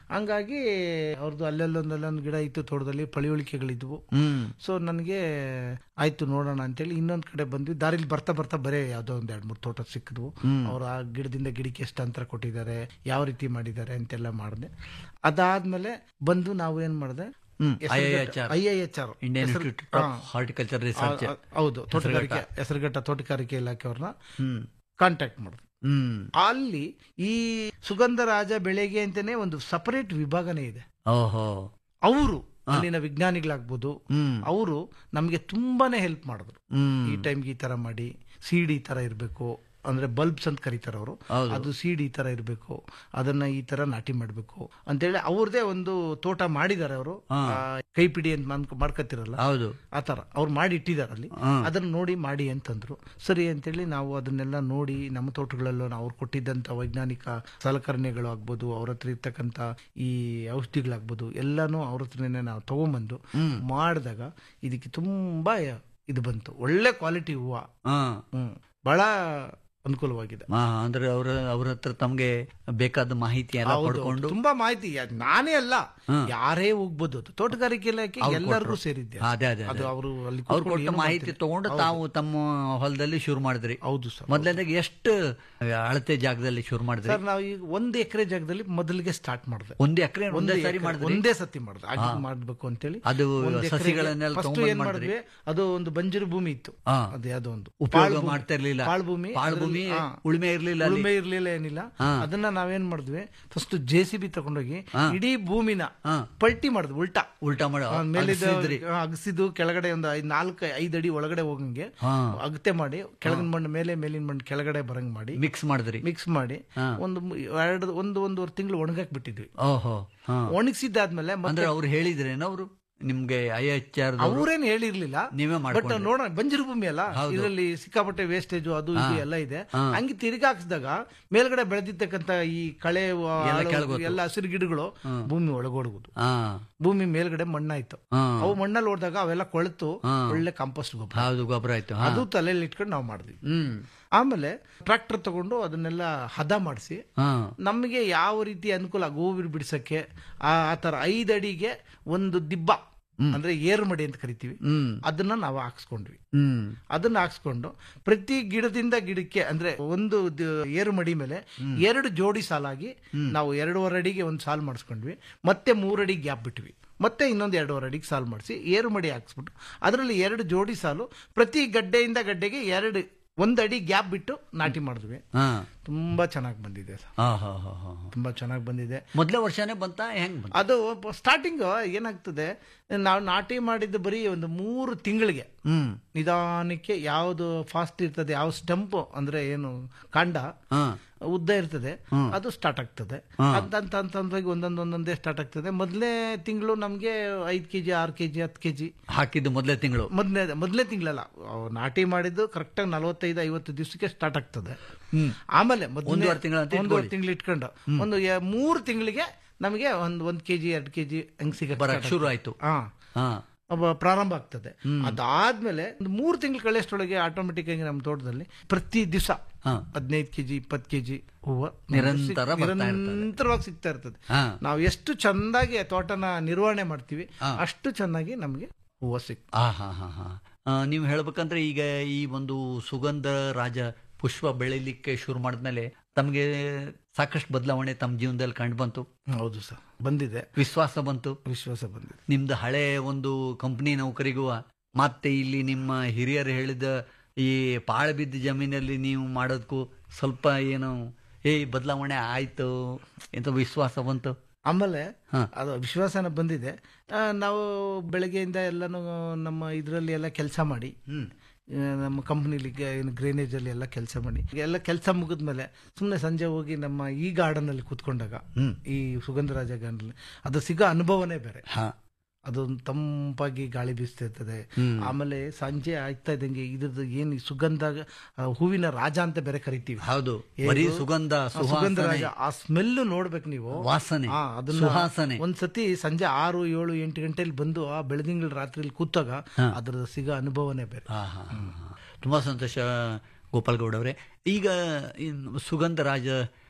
ಹಂಗಾಗಿ ಅವ್ರದ್ದು ಅಲ್ಲೆಲ್ಲೊಂದಲ್ಲೊಂದು ಗಿಡ ಇತ್ತು ತೋಟದಲ್ಲಿ ಪಳಿಯುಳಿಕೆಗಳಿದ್ವು ಹ್ಮ್ ಸೊ ನನಗೆ ಆಯ್ತು ನೋಡೋಣ ಅಂತೇಳಿ ಇನ್ನೊಂದ್ ಕಡೆ ಬಂದ್ವಿ ದಾರಿಲಿ ಬರ್ತಾ ಬರ್ತಾ ಬರೇ ಯಾವ್ದೋ ಒಂದ್ ಎರಡ್ ಮೂರು ತೋಟ ಸಿಕ್ಕಿದ್ವು ಅವ್ರು ಆ ಗಿಡದಿಂದ ಗಿಡಕ್ಕೆ ಎಷ್ಟು ಅಂತರ ಕೊಟ್ಟಿದ್ದಾರೆ ಯಾವ ರೀತಿ ಮಾಡಿದ್ದಾರೆ ಅಂತೆಲ್ಲ ಮಾಡಿದೆ ಅದಾದ್ಮೇಲೆ ಬಂದು ನಾವು ಏನ್ ಮಾಡಿದೆ ಹ್ಮ್. IIHR. I I H R Indian Institute of Horticulture Research ಹೌದು ತೋಟಗಾರಿಕೆ ಹೆಸರುಘಟ್ಟ ತೋಟಗಾರಿಕೆ ಇಲಾಖೆಯವ್ರನ್ನ ಹ್ಮ್ ಕಾಂಟ್ಯಾಕ್ಟ್ ಮಾಡಿದೆ ಹ್ಮ್ ಅಲ್ಲಿ ಈ ಸುಗಂಧ ರಾಜ ಬೆಳೆಗೆ ಅಂತಾನೆ ಒಂದು ಸಪರೇಟ್ ವಿಭಾಗನೇ ಇದೆ ಓಹೋ ಅವರು ಅಲ್ಲಿನ ವಿಜ್ಞಾನಿಗಳಾಗ್ಬೋದು ಹ್ಮ್ ಅವರು ನಮಗೆ ತುಂಬಾನೇ ಹೆಲ್ಪ್ ಮಾಡಿದ್ರು ಹ್ಮ್ ಈ ಟೈಮ್ಗೆ ಈ ತರ ಮಾಡಿ ಸೀಡ್ ಈ ತರ ಇರಬೇಕು ಅಂದ್ರೆ ಬಲ್ಬ್ಸ್ ಅಂತ ಕರೀತಾರೆ ಅವರು ಹೌದು. ಅದು ಸೀಡ್ ಈ ತರ ಇರಬೇಕು ಅದನ್ನ ಈ ತರ ನಾಟಿ ಮಾಡಬೇಕು ಅಂತೇಳಿ ಅವ್ರದೇ ಒಂದು ತೋಟ ಮಾಡಿದ್ದಾರೆ ಅವರು ಕೈಪಿಡಿ ಅಂತ ಮಾಡ್- ಮಾಡ್ಕೊತಿರಲ್ಲ ಹೌದು ಆ ತರ ಅವ್ರು ಮಾಡಿ ಇಟ್ಟಿದ್ದಾರೆ ಅಲ್ಲಿ ಹ್ಮ್. ಅದನ್ನ ನೋಡಿ ಮಾಡಿ ಅಂತಂದ್ರು ಸರಿ ಅಂತೇಳಿ ನಾವು ಅದನ್ನೆಲ್ಲ ನೋಡಿ ನಮ್ಮ ತೋಟಗಳಲ್ಲೂ ನಾವು ಅವ್ರು ಕೊಟ್ಟಿದ್ದಂತ ವೈಜ್ಞಾನಿಕ ಸಲಕರಣೆಗಳು ಆಗ್ಬೋದು ಅವ್ರ ಹತ್ರ ಇರ್ತಕ್ಕಂಥ ಈ ಔಷಧಿಗಳಾಗ್ಬೋದು ಎಲ್ಲಾನು ಅವ್ರ ಹತ್ರನೇ ನಾವು ತಗೊಂಬಂದು ಮಾಡಿದಾಗ ಇದಕ್ಕೆ ತುಂಬಾ ಇದು ಬಂತು ಒಳ್ಳೆ ಕ್ವಾಲಿಟಿ ಹೂವ ಹಾ ಹ್ಮ್ ಬಹಳ ಅನುಕೂಲವಾಗಿದೆ ಆ, ಅಂದ್ರೆ ಅವ್ರ ಅವ್ರ ಹತ್ರ ತಮ್ಗೆ ಬೇಕಾದ ಮಾಹಿತಿ ಎಲ್ಲ ಹೌದು, ಪಡ್ಕೊಂಡು ತುಂಬಾ ಮಾಹಿತಿ ಯಾ- ನಾನೇ ಅಲ್ಲ ಹ್ಮ್. ಯಾರೇ ಹೋಗ್ಬೋದು ಅದು ತೋಟಗಾರಿಕೆ ಇಲಾಖೆ ಅವ್ರು ಎಲ್ಲರಿಗೂ ಕೊಟ್ರು. ಸೇರಿದ್ದೆ ಅದೇ ಅದೇ ಅದು ಅದೇ. ಅವರು ಅಲ್ಲಿ ಅವ್ರು ಕೂತ್ಕೊಂಡು ಕೊಟ್ಟ ಏನೋ ಮಾಹಿತಿ ಮಾಡ್ತಿದ್ರು. ತಗೊಂಡು ಹೌದು. ತಾವು ತಮ್ಮ ಹೊಲದಲ್ಲಿ ಶುರು ಮಾಡಿದ್ರಿ ಹೌದು ಸರ್ ಮೊದಲನೇದಾಗಿ ಎಷ್ಟು ಅಳತೆ ಜಾಗದಲ್ಲಿ ಶುರು ಮಾಡಿದ್ರಿ ಸರ್ ನಾವು ಈಗ ಒಂದ್ ಎಕರೆ ಜಾಗದಲ್ಲಿ ಮೊದಲಿಗೆ ಸ್ಟಾರ್ಟ್ ಮಾಡಿದೆ ಒಂದು ಎಕರೆ ಒಂದೇ ಸಾರಿ ಎಕ್ರೆ- ಮಾಡಿದ್ರಿ ಒಂದೇ ಸತಿ ಮಾಡಿದೆ ಆಗಿ ಮಾಡ್ಬೇಕು ಅಂತೇಳಿ ಅದು ಒಂದ್ ಎಕ್ರೆಗೆ ಸಸಿಗಳನ್ನೆಲ್ಲ first ತಗೊಂಡ್ಬಂದ್ ಏನ್ ಮಾಡಿದ್ರಿ? ಮಾಡಿದ್ವಿ ಅದು ಒಂದು ಬಂಜರು ಭೂಮಿ ಇತ್ತು ಹಾ. ಅದು ಯಾವ್ದೋ ಒಂದು ಉಪಯೋಗ ಪಾಳು ಭೂಮಿ. ಮಾಡ್ತಾ ಇರ್ಲಿಲ್ಲ ಪಾಳು ಭೂಮಿ ಪಾಳು ಅದ್ರಲ್ಲಿ- ಭೂಮಿ ಹಾ. ಉಳುಮೆ ಇರ್ಲಿಲ್ಲ ಅಲ್ಲಿ ಉಳುಮೆ ಇರ್ಲಿಲ್ಲ ಏನಿಲ್ಲ ಹಾ. ಅದನ್ನ ನಾವೇನ್ ಮಾಡಿದ್ವಿ ಫಸ್ಟ್ ಜೆ ಸಿ ಬಿ ತಗೊಂಡೋಗಿ ಹಾ. ಇಡೀ ಭೂಮಿನ ಹಾ. ಪಲ್ಟಿ ಮಾಡಿದ್ವಿ ಉಲ್ಟಾ ಉಲ್ಟಾ ಮಾಡಿ ಆ, ಮೇಲಿದ್ದ ಅಗಸಿದ್ರಿ. ಆ, ಅಗಸಿದ್ದು ಕೆಳಗಡೆ ಒಂದು ಐದ್ ನಾಲ್ಕು ಐದ್ ಅಡಿ ಒಳಗಡೆ ಹೋಗಂಗೆ ಹಾ ಅಗತೆ ಮಾಡಿ ಕೆಳಗಿನ ಮಣ್ಣು ಮೇಲೆ ಮೇಲಿನ ಮಣ್ಣು ಕೆಳಗಡೆ ಬರಂಗ್ ಮಾಡಿ ಮಿಕ್ಸ್ ಮಾಡಿದ್ರಿ ಮಿಕ್ಸ್ ಮಾಡಿ ಹಾ. ಒಂದು ಮು- ಎರಡು ಒಂದು ಒಂದೂವರೆ ತಿಂಗಳು ಒಣಗಾಕ್ ಬಿಟ್ಟಿದ್ವಿ ಓಹೋ ಹಾ ಒಣಗಿಸಿದ್ದಾದ್ಮೇಲೆ ಮತ್ತೆ ಅಂದ್ರೆ ಅವ್ರು ಹೇಳಿದ್ರೇನ ಅವರು ನಿಮ್ಗೆ ಐ ಎಚ್ ಆರ್ ಅವ್ರೇನ್ ಹೇಳಿರ್ಲಿಲ್ಲ ನೀವೇ ಬಟ್ ಮಾಡ್ಕೊಂಡ್ರಿ ನೋಡೋಣ ಬಂಜರು ಭೂಮಿ ಅಲ್ಲ ಹೌದು. ಇದರಲ್ಲಿ ಸಿಕ್ಕಾಪಟ್ಟೆ ವೇಸ್ಟೇಜ್ ಅದು ಇದು ಎಲ್ಲ ಇದೆ ಹಾ. ಹಂಗೆ ತಿರುಗಾಕ್ಸಿದಾಗ ಮೇಲ್ಗಡೆ ಬೆಳೆದಿರ್ತಕ್ಕಂತ ಈ ಕಳೆ ವ- ಎಲ್ಲ ಆಳು- ಕೆಳಗೋತು. ಎಲ್ಲ ಹಸಿರು ಗಿಡಗಳು ಭೂಮಿ ಒಳಗೋಡುವುದು ಹಾ ಭೂಮಿ ಮೇಲ್ಗಡೆ ಮಣ್ಣಾಯ್ತು ಹಾ ಅವು ಮಣ್ಣಲ್ಲಿ ಹೊಡೆದಾಗ ಅವೆಲ್ಲ ಕೊಳೆತು ಹಾ. ಒಳ್ಳೆ ಕಾಂಪೋಸ್ಟ್ ಗೊಬ್ಬರ ಹೌದು ಗೊಬ್ಬರ ಆಯ್ತು ಹಾ ಅದು ತಲೆಯಲ್ಲಿ ಇಟ್ಕೊಂಡು ನಾವು ಮಾಡಿದ್ವಿ ಹ್ಮ್ ಆಮೇಲೆ ಟ್ರಾಕ್ಟರ್ ತಗೊಂಡು ಅದನ್ನೆಲ್ಲ ಹದ ಮಾಡಿಸಿ ಹಾ ನಮಗೆ ಯಾವ ರೀತಿ ಅನುಕೂಲ ಗೋವಿರ್ ಬಿಡಿಸಕ್ಕೆ ಆ ಆ ತರ ಐದು ಅಡಿಗೆ ಒಂದು ದಿಬ್ಬ ಅಂದ್ರೆ ಏರುಮಡಿ ಅಂತ ಕರಿತೀವಿ ಹ್ಮ್ ಅದನ್ನ ನಾವು ಹಾಕ್ಸ್ಕೊಂಡ್ವಿ ಹ್ಮ್ ಅದನ್ನ ಹಾಕ್ಸ್ಕೊಂಡು ಪ್ರತಿ ಗಿಡದಿಂದ ಗಿಡಕ್ಕೆ ಅಂದ್ರೆ ಒಂದು ದ- ಏರುಮಡಿ ಮೇಲೆ ಎರಡು ಜೋಡಿ ಸಾಲಾಗಿ ನಾವು ಎರಡೂವರೆ ಅಡಿಗೆ ಒಂದು ಸಾಲು ಮಾಡಿಸ್ಕೊಂಡ್ವಿ ಮತ್ತೆ ಮೂರಡಿ ಗ್ಯಾಪ್ ಬಿಟ್ವಿ ಮತ್ತೆ ಇನ್ನೊಂದು ಎರಡೂವರೆ ಅಡಿಗೆ ಸಾಲು ಮಾಡಿಸಿ ಏರುಮಡಿ ಹಾಕ್ಸ್ಬಿಟ್ಟು ಅದರಲ್ಲಿ ಎರಡು ಜೋಡಿ ಸಾಲು ಪ್ರತಿ ಗಡ್ಡೆಯಿಂದ ಗಡ್ಡೆಗೆ ಎರಡು ಒಂದು ಅಡಿ ಗ್ಯಾಪ್ ಬಿಟ್ಟು ನಾಟಿ ಮಾಡಿದ್ವಿ ಹಾ ತುಂಬಾ ಚೆನ್ನಾಗಿ ಬಂದಿದೆ ಸರ್ ಹಾ ಹಾ ಹಾ ಹಾ ತುಂಬಾ ಚೆನ್ನಾಗಿ ಬಂದಿದೆ ಮೊದಲೇ ವರ್ಷನೇ ಬಂತ ಹೆಂಗ್ ಬಂತ ಅದು ಸ್ಟಾರ್ಟಿಂಗ್ ಏನಾಗ್ತದೆ ನಾವು ನಾಟಿ ಮಾಡಿದ್ದು ಬರೀ ಒಂದು ಮೂರು ತಿಂಗಳಿಗೆ ಹ್ಮ್ ನಿಧಾನಕ್ಕೆ ಯಾವುದು ಫಾಸ್ಟ್ ಇರ್ತದೆ ಯಾವ ಸ್ಟಂಪ್ ಅಂದ್ರೆ ಏನು ಕಾಂಡ ಹಾ ಉದ್ದ ಇರ್ತದೆ ಅದು ಸ್ಟಾರ್ಟ್ ಆಗ್ತದೆ ಅಂತ ಅಂತ ಅಂತ ಹಂತವಾಗಿ ಒಂದೊಂದು ಒಂದೊಂದೇ ಸ್ಟಾರ್ಟ್ ಆಗ್ತದೆ ಮೊದಲನೇ ತಿಂಗಳು ನಮ್ಗೆ ಐದ್ ಕೆಜಿ ಆರು ಕೆಜಿ ಹತ್ತು ಕೆಜಿ ಹಾಕಿದ್ದು ಮೊದಲೇ ತಿಂಗಳು ಮೊದಲನೇ ಮೊದಲನೇ ತಿಂಗಳಲ್ಲ ಅವ್ ನಾಟಿ ಮಾಡಿದ್ದು ಕರೆಕ್ಟ್ ಆಗಿ ನಲವತ್ತೈದು ಐವತ್ತು ದಿವಸಕ್ಕೆ ಸ್ಟಾರ್ಟ್ ಆಗ್ತದೆ ಹ್ಮ್ ಆಮೇಲೆ ಮೊದಲನೇ- ಒಂದೂವರೆ ತಿಂಗಳು ಅಂತ ಒಂದೂವರೆ ಇಟ್ಕೊಳ್ಳಿ. ತಿಂಗಳು ಇಟ್ಕೊಂಡು ಒಂದು ಯ- ಮೂರು ತಿಂಗಳಿಗೆ ನಮಗೆ ಒಂದ್ ಒಂದ್ ಕೆಜಿ ಎರಡು ಕೆಜಿ ಹಂಗ್ ಸಿಗಕ್ಕೆ ಬರಕ್ start ಶುರು ಆಗ್ತದೆ. ಆಯ್ತು ಹಾ ಹಾ ಅವ ಪ್ರಾರಂಭ ಆಗ್ತದೆ ಅದಾದ್ಮೇಲೆ ಒಂದು ಮೂರು ತಿಂಗಳು ಕಳೆಯಷ್ಟೊಳಗೆ ಆಟೋಮೆಟಿಕ್ ಆಗಿ ನಮ್ಮ ತೋಟದಲ್ಲಿ ಪ್ರತಿ ದಿವಸ ಹಾ. ಹದಿನೈದು ಕೆಜಿ ಇಪ್ಪತ್ತು ಕೆಜಿ ಹೂವು ನಿರಂತರ ಬರ್ತಾ ಇರ್ತದೆ. ನಿರಂತರವಾಗಿ ಸಿಗ್ತಾ ಇರ್ತದೆ ಹಾ ನಾವು ಎಷ್ಟು ಚಂದಾಗಿ ಆ ತೋಟನ ನಿರ್ವಹಣೆ ಮಾಡ್ತೀವಿ ಹಾ. ಅಷ್ಟು ಚೆನ್ನಾಗಿ ನಮಗೆ ಹೂವು ಸಿಕ್ ಆ ಹಾ ಹಾ ಹಾ ಆ, ನೀವು ಹೇಳ್ಬೇಕಂದ್ರೆ ಈಗ ಈ ಒಂದು ಸುಗಂಧ ರಾಜ ಪುಷ್ಪ ಬೆಳಿಲಿಕ್ಕೆ ಶುರು ಮಾಡಿದ್ಮೇಲೆ ತಮಗೆ ಸಾಕಷ್ಟು ಬದಲಾವಣೆ ತಮ್ಮ ಜೀವನದಲ್ಲಿ ಕಂಡು ಬಂತು ಹೌದು ಸರ್ ಬಂದಿದೆ ವಿಶ್ವಾಸ ಬಂತು ವಿಶ್ವಾಸ ಬಂದಿದೆ ನಿಮ್ದು ಹಳೆ ಒಂದು ಕಂಪ್ನಿ ನೌಕರಿಗೂ ಮತ್ತೆ ಇಲ್ಲಿ ನಿಮ್ಮ ಹಿರಿಯರು ಹೇಳಿದ ಈ ಪಾಳು ಬಿದ್ದ ಜಮೀನಲ್ಲಿ ನೀವು ಮಾಡೋದಕ್ಕೂ ಸ್ವಲ್ಪ ಏನು ಏ ಬದಲಾವಣೆ ಆಯ್ತು ಎಂತ ವಿಶ್ವಾಸ ಬಂತು ಆಮೇಲೆ ಹಾ. ಅದು ವಿಶ್ವಾಸನ ಬಂದಿದೆ ಆ, ನಾವು ಬೆಳಗ್ಗೆಯಿಂದ ಎಲ್ಲಾನು ನಮ್ಮ ಇದರಲ್ಲಿ ಎಲ್ಲ ಕೆಲಸ ಮಾಡಿ ಹ್ಮ್ ಆ, ನಮ್ಮ ಕಂಪ್ನಿಲಿ ಏನು ಗ್ರೇನೇಜ್ ಅಲ್ಲಿ ಎಲ್ಲ ಕೆಲಸ ಮಾಡಿ ಎಲ್ಲ ಕೆಲಸ ಮುಗಿದ್ಮೇಲೆ ಸುಮ್ಮನೆ ಸಂಜೆ ಹೋಗಿ ನಮ್ಮ ಈ ಗಾರ್ಡನ್ ಅಲ್ಲಿ ಕೂತ್ಕೊಂಡಾಗ ಹ್ಮ್ ಈ ಸುಗಂಧರಾಜ ಗಾರ್ಡನ್ ಅದು ಸಿಗೋ ಅನುಭವನೇ ಬೇರೆ ಹಾ ಅದೊಂದು ತಂಪಾಗಿ ಗಾಳಿ ಬೀಸ್ತಾ ಇರ್ತದೆ ಹ್ಮ್. ಆಮೇಲೆ ಸಂಜೆ ಆಗ್ತಾ ಇದ್ದಂಗೆ ಇದ್ರದ್ದು ಏನು ಈ ಸುಗಂಧ ಆ, ಹೂವಿನ ರಾಜ ಅಂತ ಬೇರೆ ಕರಿತೀವಿ ಹೌದು ಏನು? ಬರೀ ಸುಗಂಧ ಆ ಸುಗಂಧ ಸುವಾಸನೆ ರಾಜ ಆ ಸ್ಮೆಲ್ ನೋಡ್ಬೇಕು ನೀವು ವಾಸನೆ ಆ, ಅದನ್ನ ಸುವಾಸನೆ ಒಂದ್ಸತಿ ಸಂಜೆ ಆರು ಏಳು ಎಂಟು ಗಂಟೆಲಿ ಬಂದು ಆ ಬೆಳದಿಂಗಳ ರಾತ್ರಿಲಿ ಕೂತಾಗ ಅದ್ರ ಸಿಗೋ ಅನುಭವನೇ ಬೇರೆ ಹಾ ಹಾ ಹಾ, ಹಾ. ತುಂಬಾ ಸಂತೋಷ ಗೋಪಾಲ್ ಗೌಡ ಅವರೇ ಈಗ ಇನ್ ಸುಗಂಧ ರಾಜ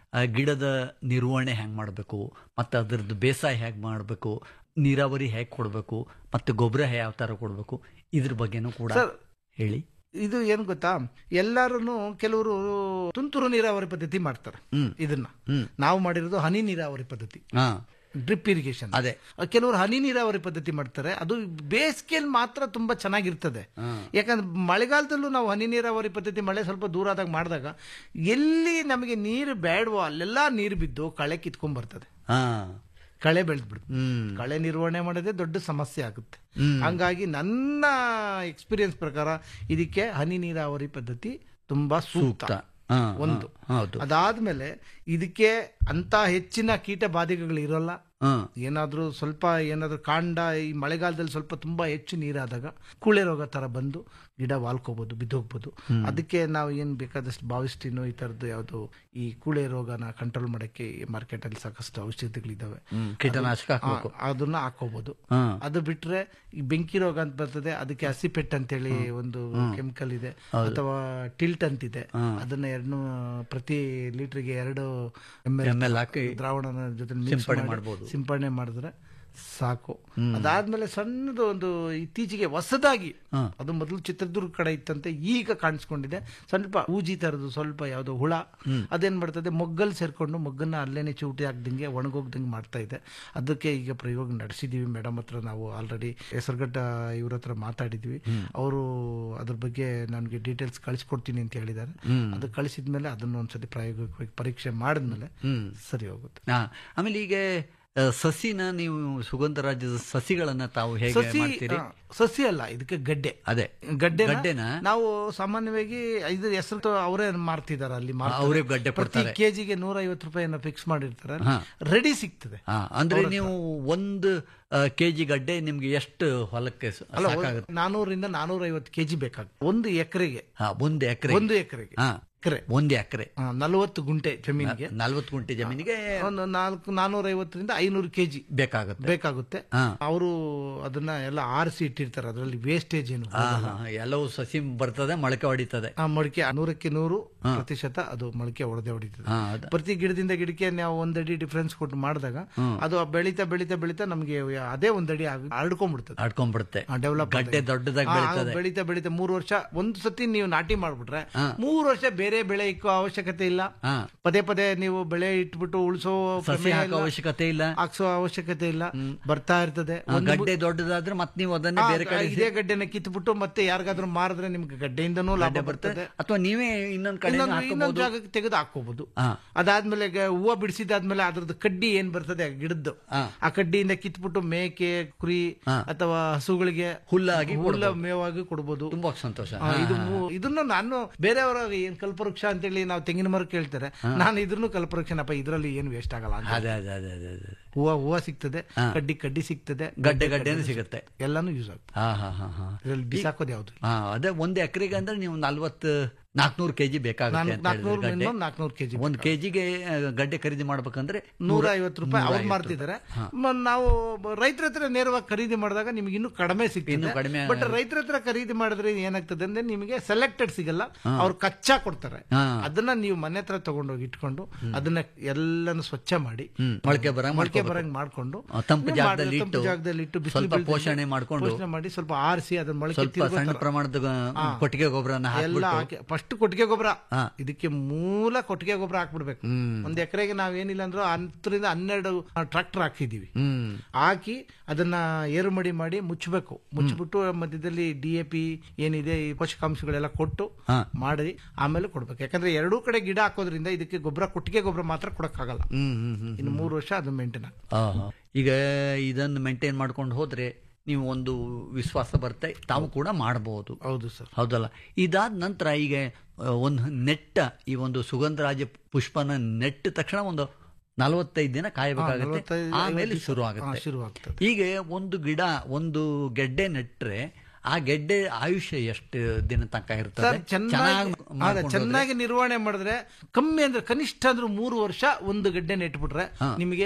ಆ, ಗಿಡದ ನಿರ್ವಹಣೆ ಹೆಂಗ್ ಮಾಡಬೇಕು ಮತ್ತೆ ಅದ್ರದ್ದು ಬೇಸಾಯ ಹೇಗೆ ಮಾಡಬೇಕು ನೀರಾವರಿ ಹೇಗೆ ಕೊಡಬೇಕು ಮತ್ತೆ ಗೊಬ್ಬರ ಯಾವ ತರ ಕೊಡಬೇಕು ಇದ್ರ ಬಗ್ಗೆನೂ ಕೂಡ ಸರ್ ಹೇಳಿ ಇದು ಏನ್ ಗೊತ್ತಾ ಎಲ್ಲಾರು ಕೆಲವರು ತುಂತುರು ನೀರಾವರಿ ಪದ್ಧತಿ ಮಾಡ್ತಾರೆ ಹ್ಮ್. ಇದನ್ನ ಹ್ಮ್. ನಾವು ಮಾಡಿರೋದು ಹನಿ ನೀರಾವರಿ ಪದ್ಧತಿ ಹಾ ಡ್ರಿಪ್ ಇರಿಗೇಷನ್ ಅದೇ ಕೆಲವರು ಹನಿ ನೀರಾವರಿ ಪದ್ಧತಿ ಮಾಡ್ತಾರೆ ಅದು ಬೇಸಿಗೆಯಲ್ಲಿ ಮಾತ್ರ ತುಂಬಾ ಚೆನ್ನಾಗಿರ್ತದೆ ಹಾ. ಯಾಕಂದ್ರೆ ಮಳೆಗಾಲದಲ್ಲೂ ನಾವು ಹನಿ ನೀರಾವರಿ ಪದ್ಧತಿ ಮಳೆ ಸ್ವಲ್ಪ ದೂರ ಆದಾಗ ಮಾಡಿದಾಗ ಎಲ್ಲಿ ನಮಗೆ ನೀರು ಬೇಡವೋ ಅಲ್ಲೆಲ್ಲ ನೀರು ಬಿದ್ದು ಕಳೆ ಕಿತ್ಕೊಂಡ್ ಬರ್ತದೆ ಹಾ ಕಳೆ ಬೆಳೆದ್ಬಿಡುತ್ತೆ ಹ್ಮ್ ಕಳೆ ನಿರ್ವಹಣೆ ಮಾಡೋದೇ ದೊಡ್ಡ ಸಮಸ್ಯೆ ಆಗುತ್ತೆ ಹ್ಮ್. ಹಂಗಾಗಿ ನನ್ನ ಎಕ್ಸ್ಪೀರಿಯನ್ಸ್ ಪ್ರಕಾರ ಇದಕ್ಕೆ ಹನಿ ನೀರಾವರಿ ಪದ್ಧತಿ ತುಂಬಾ ಸೂಕ್ತ ಸೂಕ್ತ ಹಾ, ಹಾ, ಒಂದು. ಹೌದು ಅದಾದ್ಮೇಲೆ ಇದಕ್ಕೆ ಅಂತ ಹೆಚ್ಚಿನ ಕೀಟ ಬಾಧೆಗಳು ಇರೋಲ್ಲ ಹಾ ಏನಾದ್ರೂ ಸ್ವಲ್ಪ ಏನಾದ್ರೂ ಕಾಂಡ ಈ ಮಳೆಗಾಲದಲ್ಲಿ ಸ್ವಲ್ಪ ತುಂಬಾ ಹೆಚ್ಚು ನೀರಾದಾಗ ಕೂಳೆ ರೋಗ ತರ ಬಂದು ಗಿಡ ವಾಲ್ಕೋಬಹುದು ಬಿದ್ದೋಗ್ಬೋದು ಅದಕ್ಕೆ ನಾವು ಏನ್ ಬೇಕಾದಷ್ಟು ಭಾವಿಸ್ತೀನೋ ಈ ತರದ್ದು ಯಾವುದು ಈ ಕೂಳೆ ರೋಗನ ಕಂಟ್ರೋಲ್ ಮಾಡಕ್ಕೆ ಮಾರ್ಕೆಟ್ ಅಲ್ಲಿ ಸಾಕಷ್ಟು ಔಷಧಿಗಳಿದಾವೆ ಹ್ಮ್, ಕೀಟನಾಶಕ ಹಾಕ್ಬೇಕು ಆ, ಅದನ್ನ ಹಾಕೋಬಹುದು ಹಾ ಅದು ಬಿಟ್ರೆ ಈ ಬೆಂಕಿ ರೋಗ ಅಂತ ಬರ್ತದೆ ಅದಕ್ಕೆ ಹಸಿಪೆಟ್ ಅಂತೇಳಿ ಒಂದು ಕೆಮಿಕಲ್ ಇದೆ ಅಥವಾ ಟಿಲ್ಟ್ ಅಂತಿದೆ ಅದನ್ನ ಎರಡು ಪ್ರತಿ ಲೀಟರ್ಗೆ ಎರಡು ಎಮ್ ML ಹಾಕಿ ದ್ರಾವಣನ ಜೊತೆ mix ಸಿಂಪಡಣೆ ಮಾಡಿ ಮಾಡ್ಬೋದು. ಸಿಂಪಡಣೆ ಮಾಡಿದ್ರೆ ಸಾಕು ಅದಾದ್ಮೇಲೆ ಸಣ್ಣದು ಒಂದು ಇತ್ತೀಚೆಗೆ ಹೊಸದಾಗಿ ಹಾ. ಅದು ಮೊದಲು ಚಿತ್ರದುರ್ಗ ಕಡೆ ಇತ್ತಂತೆ ಈಗ ಕಾಣಿಸ್ಕೊಂಡಿದೆ ಸ್ವಲ್ಪ ಊಜಿ ತರದು ಸ್ವಲ್ಪ ಯಾವ್ದೋ ಹುಳ ಅದೇನ್ ಮಾಡ್ತದೆ ಮೊಗ್ಗಲ್ ಸೇರ್ಕೊಂಡು ಮೊಗ್ಗನ್ನ ಅಲ್ಲೇನೆ ಚೂಟಿ ಹಾಕ್ದಂಗೆ ಒಣಗೋಗ್ದಂಗೆ ಮಾಡ್ತಾ ಇದೆ ಅದಕ್ಕೆ ಈಗ ಪ್ರಯೋಗ ನಡೆಸಿದೀವಿ ಮೇಡಮ್ ಹತ್ರ ನಾವು ಆಲ್ರೆಡಿ ಹೆಸರುಘಟ್ಟ ಇವ್ರ ಹತ್ರ ಮಾತಾಡಿದ್ವಿ ಅವರು ಅದ್ರ ಬಗ್ಗೆ ನನಗೆ ಡೀಟೇಲ್ಸ್ ಕಳಿಸ್ಕೊಡ್ತೀನಿ ಅಂತ ಹೇಳಿದ್ದಾರೆ ಅದು ಕಳಿಸಿದ್ಮೇಲೆ ಅದನ್ನ ಒಂದ್ಸತಿ ಪ್ರಾಯೋಗಿಕವಾಗಿ ಪರೀಕ್ಷೆ ಮಾಡಿದ್ಮೇಲೆ ಸರಿ ಹೋಗುತ್ತೆ ಹಾ ಆಮೇಲೆ ಈಗ ಆ, ಸಸಿನ ನೀವು ಸುಗಂಧ ರಾಜ್ಯದ ಸಸಿಗಳನ್ನ ತಾವು ಹೇಗೆ ಸಸಿ ಮಾಡ್ತೀರಿ ಆ, ಸಸಿ ಅಲ್ಲ ಇದಕ್ಕೆ ಗಡ್ಡೆ ಅದೇ ಗಡ್ಡೆ ಗಡ್ಡೆನ? ನಾವು ಸಾಮಾನ್ಯವಾಗಿ ಇದು ಹೆಸರು ಅವರೇ ಮಾರ್ತಿದಾರೆ ಅಲ್ಲಿ ಮಾರ್ತಾರೆ. ಅವರೇ ಗಡ್ಡೆ ಪ್ರತಿ ಕೊಡ್ತಾರೆ. ಕೆಜಿಗೆ ನೂರ ಐವತ್ತು ರೂಪಾಯಿನ ಫಿಕ್ಸ್ ಮಾಡಿರ್ತಾರೆ ಹಾ. ರೆಡಿ ಸಿಗ್ತದೆ ಹಾ ಅಂದ್ರೆ ನೀವು ಒಂದು ಕೆಜಿ ಗಡ್ಡೆ ನಿಮ್ಗೆ ಎಷ್ಟು ಹೊಲಕ್ಕೆ ಸ- ಅಲ್ಲ ಸಾಕಾಗುತ್ತೆ ನಾನೂರಿಂದ ನಾನೂರ ಐವತ್ತು ಕೆಜಿ ಬೇಕಾಗುತ್ತೆ ಒಂದು ಎಕರೆಗೆ ಹಾ ಒಂದು ಎಕರೆ ಒಂದು ಎಕರೆಗೆ ಹಾ ಎಕರೆ ಒಂದು ಎಕರೆ ನಲವತ್ತು ಗುಂಟೆ ಜಮೀನಿಗೆ ನಲ್ವತ್ತು ಗುಂಟೆ ಜಮೀನಿಗೆ ಒಂದು ನಾಲ್ಕು ನಾನೂರ ಐವತ್ತರಿಂದ ಐನೂರು ಕೆಜಿ ಬೇಕಾಗುತ್ತೆ ಬೇಕಾಗುತ್ತೆ ಹಾ. ಅವರು ಅದನ್ನ ಎಲ್ಲ ಆರಿಸಿ ಇಟ್ಟಿರ್ತಾರೆ ಅದರಲ್ಲಿ ವೇಸ್ಟೇಜ್ ಏನು ಹಾ, ಹಾ, ಎಲ್ಲವೂ ಸಸಿ ಬರ್ತದೆ ಮೊಳಕೆ ಹೊಡಿತದೆ ಆ ಮೊಳಕೆ ನೂರಕ್ಕೆ ನೂರು ಪ್ರತಿಶತ ಅದು ಮೊಳಕೆ ಹೊಡೆದೇ ಹೊಡಿತದೆ ಹಾ ಅದು ಪ್ರತಿ ಗಿಡದಿಂದ ಗಿಡಕ್ಕೆ ನಾವು ಒಂದಡಿ ಡಿಫ್ರೆನ್ಸ್ ಕೊಟ್ಟು ಮಾಡಿದಾಗ ಅದು ಬೆಳೀತಾ ಬೆಳೀತಾ ಬೆಳೀತಾ ನಮಗೆ ಅದೇ ಒಂದಡಿ ಆಗಿ ಹರಡ್ಕೊಂಡ್ಬಿಡ್ತದೆ ಆಡ್ಕೊಂಡ್ಬಿಡುತ್ತೆ ಡೆವಲಪ್ ಗಡ್ಡೆ ದೊಡ್ಡದಾಗಿ ಬೆಳೀತದೆ ಬೆಳೀತಾ ಬೆಳೀತಾ ಮೂರು ವರ್ಷ ಒಂದು ಸತಿ ನೀವು ನಾಟಿ ಮಾಡ್ಬಿಟ್ರೆ ಮೂರು ವರ್ಷ ಬೇರೆ ಬೆಳೆ ಇಕ್ಕೋ ಅವಶ್ಯಕತೆ ಇಲ್ಲ ಹಾ ಪದೇ ಪದೇ ನೀವು ಬೆಳೆ ಇಟ್ಬಿಟ್ಟು ಉಳಿಸೋ ಸಸಿ ಹಾಕೋ ಅವಶ್ಯಕತೆ ಇಲ್ಲ ಹಾಕ್ಸೋ ಅವಶ್ಯಕತೆ ಇಲ್ಲ ಬರ್ತಾ ಇರ್ತದೆ ಆ, ಗಡ್ಡೆ ದೊಡ್ಡದಾದ್ರೆ ಮತ್ತೆ ನೀವು ಅದನ್ನೇ ಬೇರೆ ಆ, ಕಡೆ ಇದೇ ಗಡ್ಡೆನ ಕಿತ್ಬಿಟ್ಟು ಮತ್ತೆ ಯಾರಿಗಾದ್ರೂ ಮಾರಿದ್ರೆ ನಿಮ್ಗೆ ಗಡ್ಡೆಯಿಂದನೂ ಲಾಭ ಬರ್ತದೆ ಅಥವಾ ನೀವೇ ಇನ್ನೊಂದ್ ಕಡೆ ಇನ್ನೊಂದು ಇನ್ನೊಂದು ಜಾಗಕ್ಕೆ ತೆಗೆದು ಹಾಕೋಬಹುದು ಹಾ. ಅದಾದ್ಮೇಲೆ ಗ- ಹೂವು ಬಿಡಿಸಿದಾದ್ಮೇಲೆ ಅದ್ರದ್ದು ಕಡ್ಡಿ ಏನ್ ಬರ್ತದೆ ಆ ಗಿಡದ್ದು ಹಾ. ಆ ಕಡ್ಡಿಯಿಂದ ಕಿತ್ಬಿಟ್ಟು ಮೇಕೆ ಕುರಿ ಅಥವಾ ಹಸುಗಳಿಗೆ ಹುಲ್ಲಾಗಿ ಹುಲ್ಲ ಮೇವಾಗಿ ಕೊಡ್ಬೋದು ತುಂಬಾ ಸಂತೋಷ ಆ, ಇದು ಮೂ- ಇದನ್ನು ನಾನು ಬೇರೆಯವರ ಏನ್ ಕಲ್ಪವೃಕ್ಷ ಅಂತೇಳಿ ನಾವು ತೆಂಗಿನ ಮರ ಕೇಳ್ತಾರೆ ನಾನು ಇದ್ರನ್ನು ಕಲ್ಪವೃಕ್ಷನಪ್ಪ ಇದ್ರಲ್ಲಿ ಏನು ವೇಸ್ಟ್ ಆಗಲ್ಲ ಅಂತ ಅದೇ ಅದೇ ಅದೇ ಅದೇ ಅದೇ ಹೂವ ಹೂವ ಸಿಗ್ತದೆ ಕಡ್ಡಿ ಕಡ್ಡಿ ಸಿಗ್ತದೆ ಗಡ್ಡೆ ಗಡ್ಡೆನೂ ಸಿಗುತ್ತೆ ಎಲ್ಲಾನು ಯೂಸ್ ಆಗುತ್ತೆ ಹಾ ಹಾ ಹಾ ಹಾ ಇದ್ರಲ್ಲಿ ಬಿಸಾಕೋದು ಯಾವ್ದು ಹಾ ಅದೇ ಒಂದ್ ಎಕರೆಗೆ ಅಂದ್ರೆ ನೀವು ನಲ್ವತ್ತು ನಾಲ್ಕನೂರು ಕೆಜಿ ಬೇಕಾಗುತ್ತೆ ಅಂತ ಹೇಳಿದ್ರೆ ನಾಲ್ಕನೂರು ಗಡ್ಡೆ ಮಿನಿಮಮ್ ನಾಲ್ಕನೂರು ಕೆಜಿ ಒಂದ್ ಕೆಜಿಗೆ ಗಡ್ಡೆ ಖರೀದಿ ಮಾಡ್ಬೇಕಂದ್ರೆ ನೂರ ಐವತ್ತು ರೂಪಾಯಿ ಅವ್ರು ಮಾಡ್ತಿದ್ದಾರೆ ಮ- ನಾವು ರೈತರ ಹತ್ರ ನೇರವಾಗಿ ಖರೀದಿ ಮಾಡಿದಾಗ ನಿಮ್ಗೆ ಇನ್ನೂ ಕಡಿಮೆ ಇನ್ನೂ ಸಿಗ್ತದೆ ಕಡಿಮೆ ಬಟ್ ರೈತರ ಹತ್ರ ಖರೀದಿ ಮಾಡಿದ್ರೆ ಏನಾಗ್ತದೆ ಅಂದ್ರೆ ನಿಮಗೆ ಸೆಲೆಕ್ಟೆಡ್ ಸಿಗಲ್ಲ ಅವ್ರು ಕಚ್ಚಾ ಕೊಡ್ತಾರೆ ಹಾ. ಅದನ್ನ ನೀವು ಮನೆ ಹತ್ರ ತಗೊಂಡೋಗಿ ಇಟ್ಕೊಂಡು ಅದನ್ನ ಎಲ್ಲಾನು ಸ್ವಚ್ಛ ಮಾಡಿ ಹ್ಮ್ ಮೊಳಕೆ ಬರ ಮೊಳಕೆ ಬರಂಗ್ ಮಾಡ್ಕೊಂಡು ಆ, ತಂಪು ನೀವು ಜಾಗದಲ್ಲಿ ಮಾಡಿ- ತಂಪು ಇಟ್ಟು ಜಾಗದಲ್ಲಿ ಇಟ್ಟು ಬಿಸಿಲು ಸ್ವಲ್ಪ ಬೀಳ್ದಂಗೆ ಪೋಷಣೆ ಮಾಡ್ಕೊಂಡು ಪೋಷಣೆ ಮಾಡಿ ಸ್ವಲ್ಪ ಆರಿಸಿ ಅದನ್ನ ಮೊಳಕೆ ಸ್ವಲ್ಪ ತಿರ್ಗೋ ಸಣ್ಣ ತರ- ಪ್ರಮಾಣದ ಗ- ಕೊಟ್ಟಿಗೆ ಗೊಬ್ಬರನ ಎಲ್ಲ ಹಾಕ್ಬಿಟ್ಟು ಹಾಕಿ ಫಸ್ಟ್ ಕೊಟ್ಟಿಗೆ ಗೊಬ್ಬರ ಹಾ. ಇದಕ್ಕೆ ಮೂಲ ಕೊಟ್ಟಿಗೆ ಗೊಬ್ಬರ ಹಾಕ್ಬಿಡ್ಬೇಕು ಹ್ಮ್ ಒಂದ್ ಎಕರೆಗೆ ನಾವೇನಿಲ್ಲ ಅಂದ್ರೂ ಹತ್ತರಿಂದ ಹನ್ನೆರಡು ಟ್ರಾಕ್ಟರ್ ಹಾಕಿದೀವಿ ಹ್ಮ್ ಹಾಕಿ ಅದನ್ನ ಏರು ಮಡಿ ಮಾಡಿ ಮುಚ್ಚಬೇಕು ಮುಚ್ಚಿಬಿಟ್ಟು ಮಧ್ಯದಲ್ಲಿ ಡಿ ಎ ಪಿ ಏನಿದೆ ಈ ಪೋಷಕಾಂಶಗಳೆಲ್ಲ ಕೊಟ್ಟು ಹಾ. ಮಾಡಿ ಆಮೇಲೆ ಕೊಡ್ಬೇಕು ಯಾಕಂದ್ರೆ ಎರಡೂ ಕಡೆ ಗಿಡ ಹಾಕೋದ್ರಿಂದ ಇದಕ್ಕೆ ಗೊಬ್ಬರ ಕೊಟ್ಟಿಗೆ ಗೊಬ್ಬರ ಮಾತ್ರ ಕೊಡಕ್ಕಾಗಲ್ಲ ಹ್ಮ್ ಹ್ಮ್ ಹ್ಮ್ ಇನ್ನು ಮೂರು ವರ್ಷ ಅದು ಮೇಂಟೈನ್ ಆಗುತ್ತೆ ಆಹಾ. ಈಗ ಇದನ್ನು ಮೇಂಟೈನ್ ಮಾಡ್ಕೊಂಡು ಹೋದ್ರೆ ನೀವು ಒಂದು ವಿಶ್ವಾಸ ಬರುತ್ತೆ ತಾವು ಕೂಡ ಮಾಡಬಹುದು ಹೌದು ಸರ್ ಹೌದಲ್ಲ ಇದಾದ ನಂತರ ಈಗ ಆ, ಒಂದು ನೆಟ್ಟ ಈ ಒಂದು ಸುಗಂಧರಾಜ ಪುಷ್ಪನ ನೆಟ್ಟ ತಕ್ಷಣ ಒಂದು ನಲವತ್ತೈದು ದಿನ ಕಾಯಬೇಕಾಗುತ್ತೆ ನಲವತ್ತೈದು, ಆಮೇಲೆ ಐವತ್ತು ಶುರು ಹಾ, ಆಗುತ್ತೆ ಶುರು ಆಗ್ತದೆ ಈಗ ಒಂದು ಗಿಡ ಒಂದು ಗೆಡ್ಡೆ ನೆಟ್ರೆ ಆ ಗೆಡ್ಡೆ ಆಯುಷ್ಯ ಎಷ್ಟು ದಿನ ತನಕ ಇರ್ತದೆ ಸರ್ ಚೆನ್ನಾಗಿ ಅದೇ, ಮಾಡ್ಕೊಂಡು ಹೋದ್ರೆ- ಚೆನ್ನಾಗಿ ನಿರ್ವಹಣೆ ಮಾಡಿದ್ರೆ ಕಮ್ಮಿ ಅಂದ್ರೆ ಕನಿಷ್ಠ ಅಂದ್ರೆ ಮೂರು ವರ್ಷ ಒಂದು ಗಡ್ಡೆ ನೆಟ್ಬಿಟ್ರೆ ನಿಮಗೆ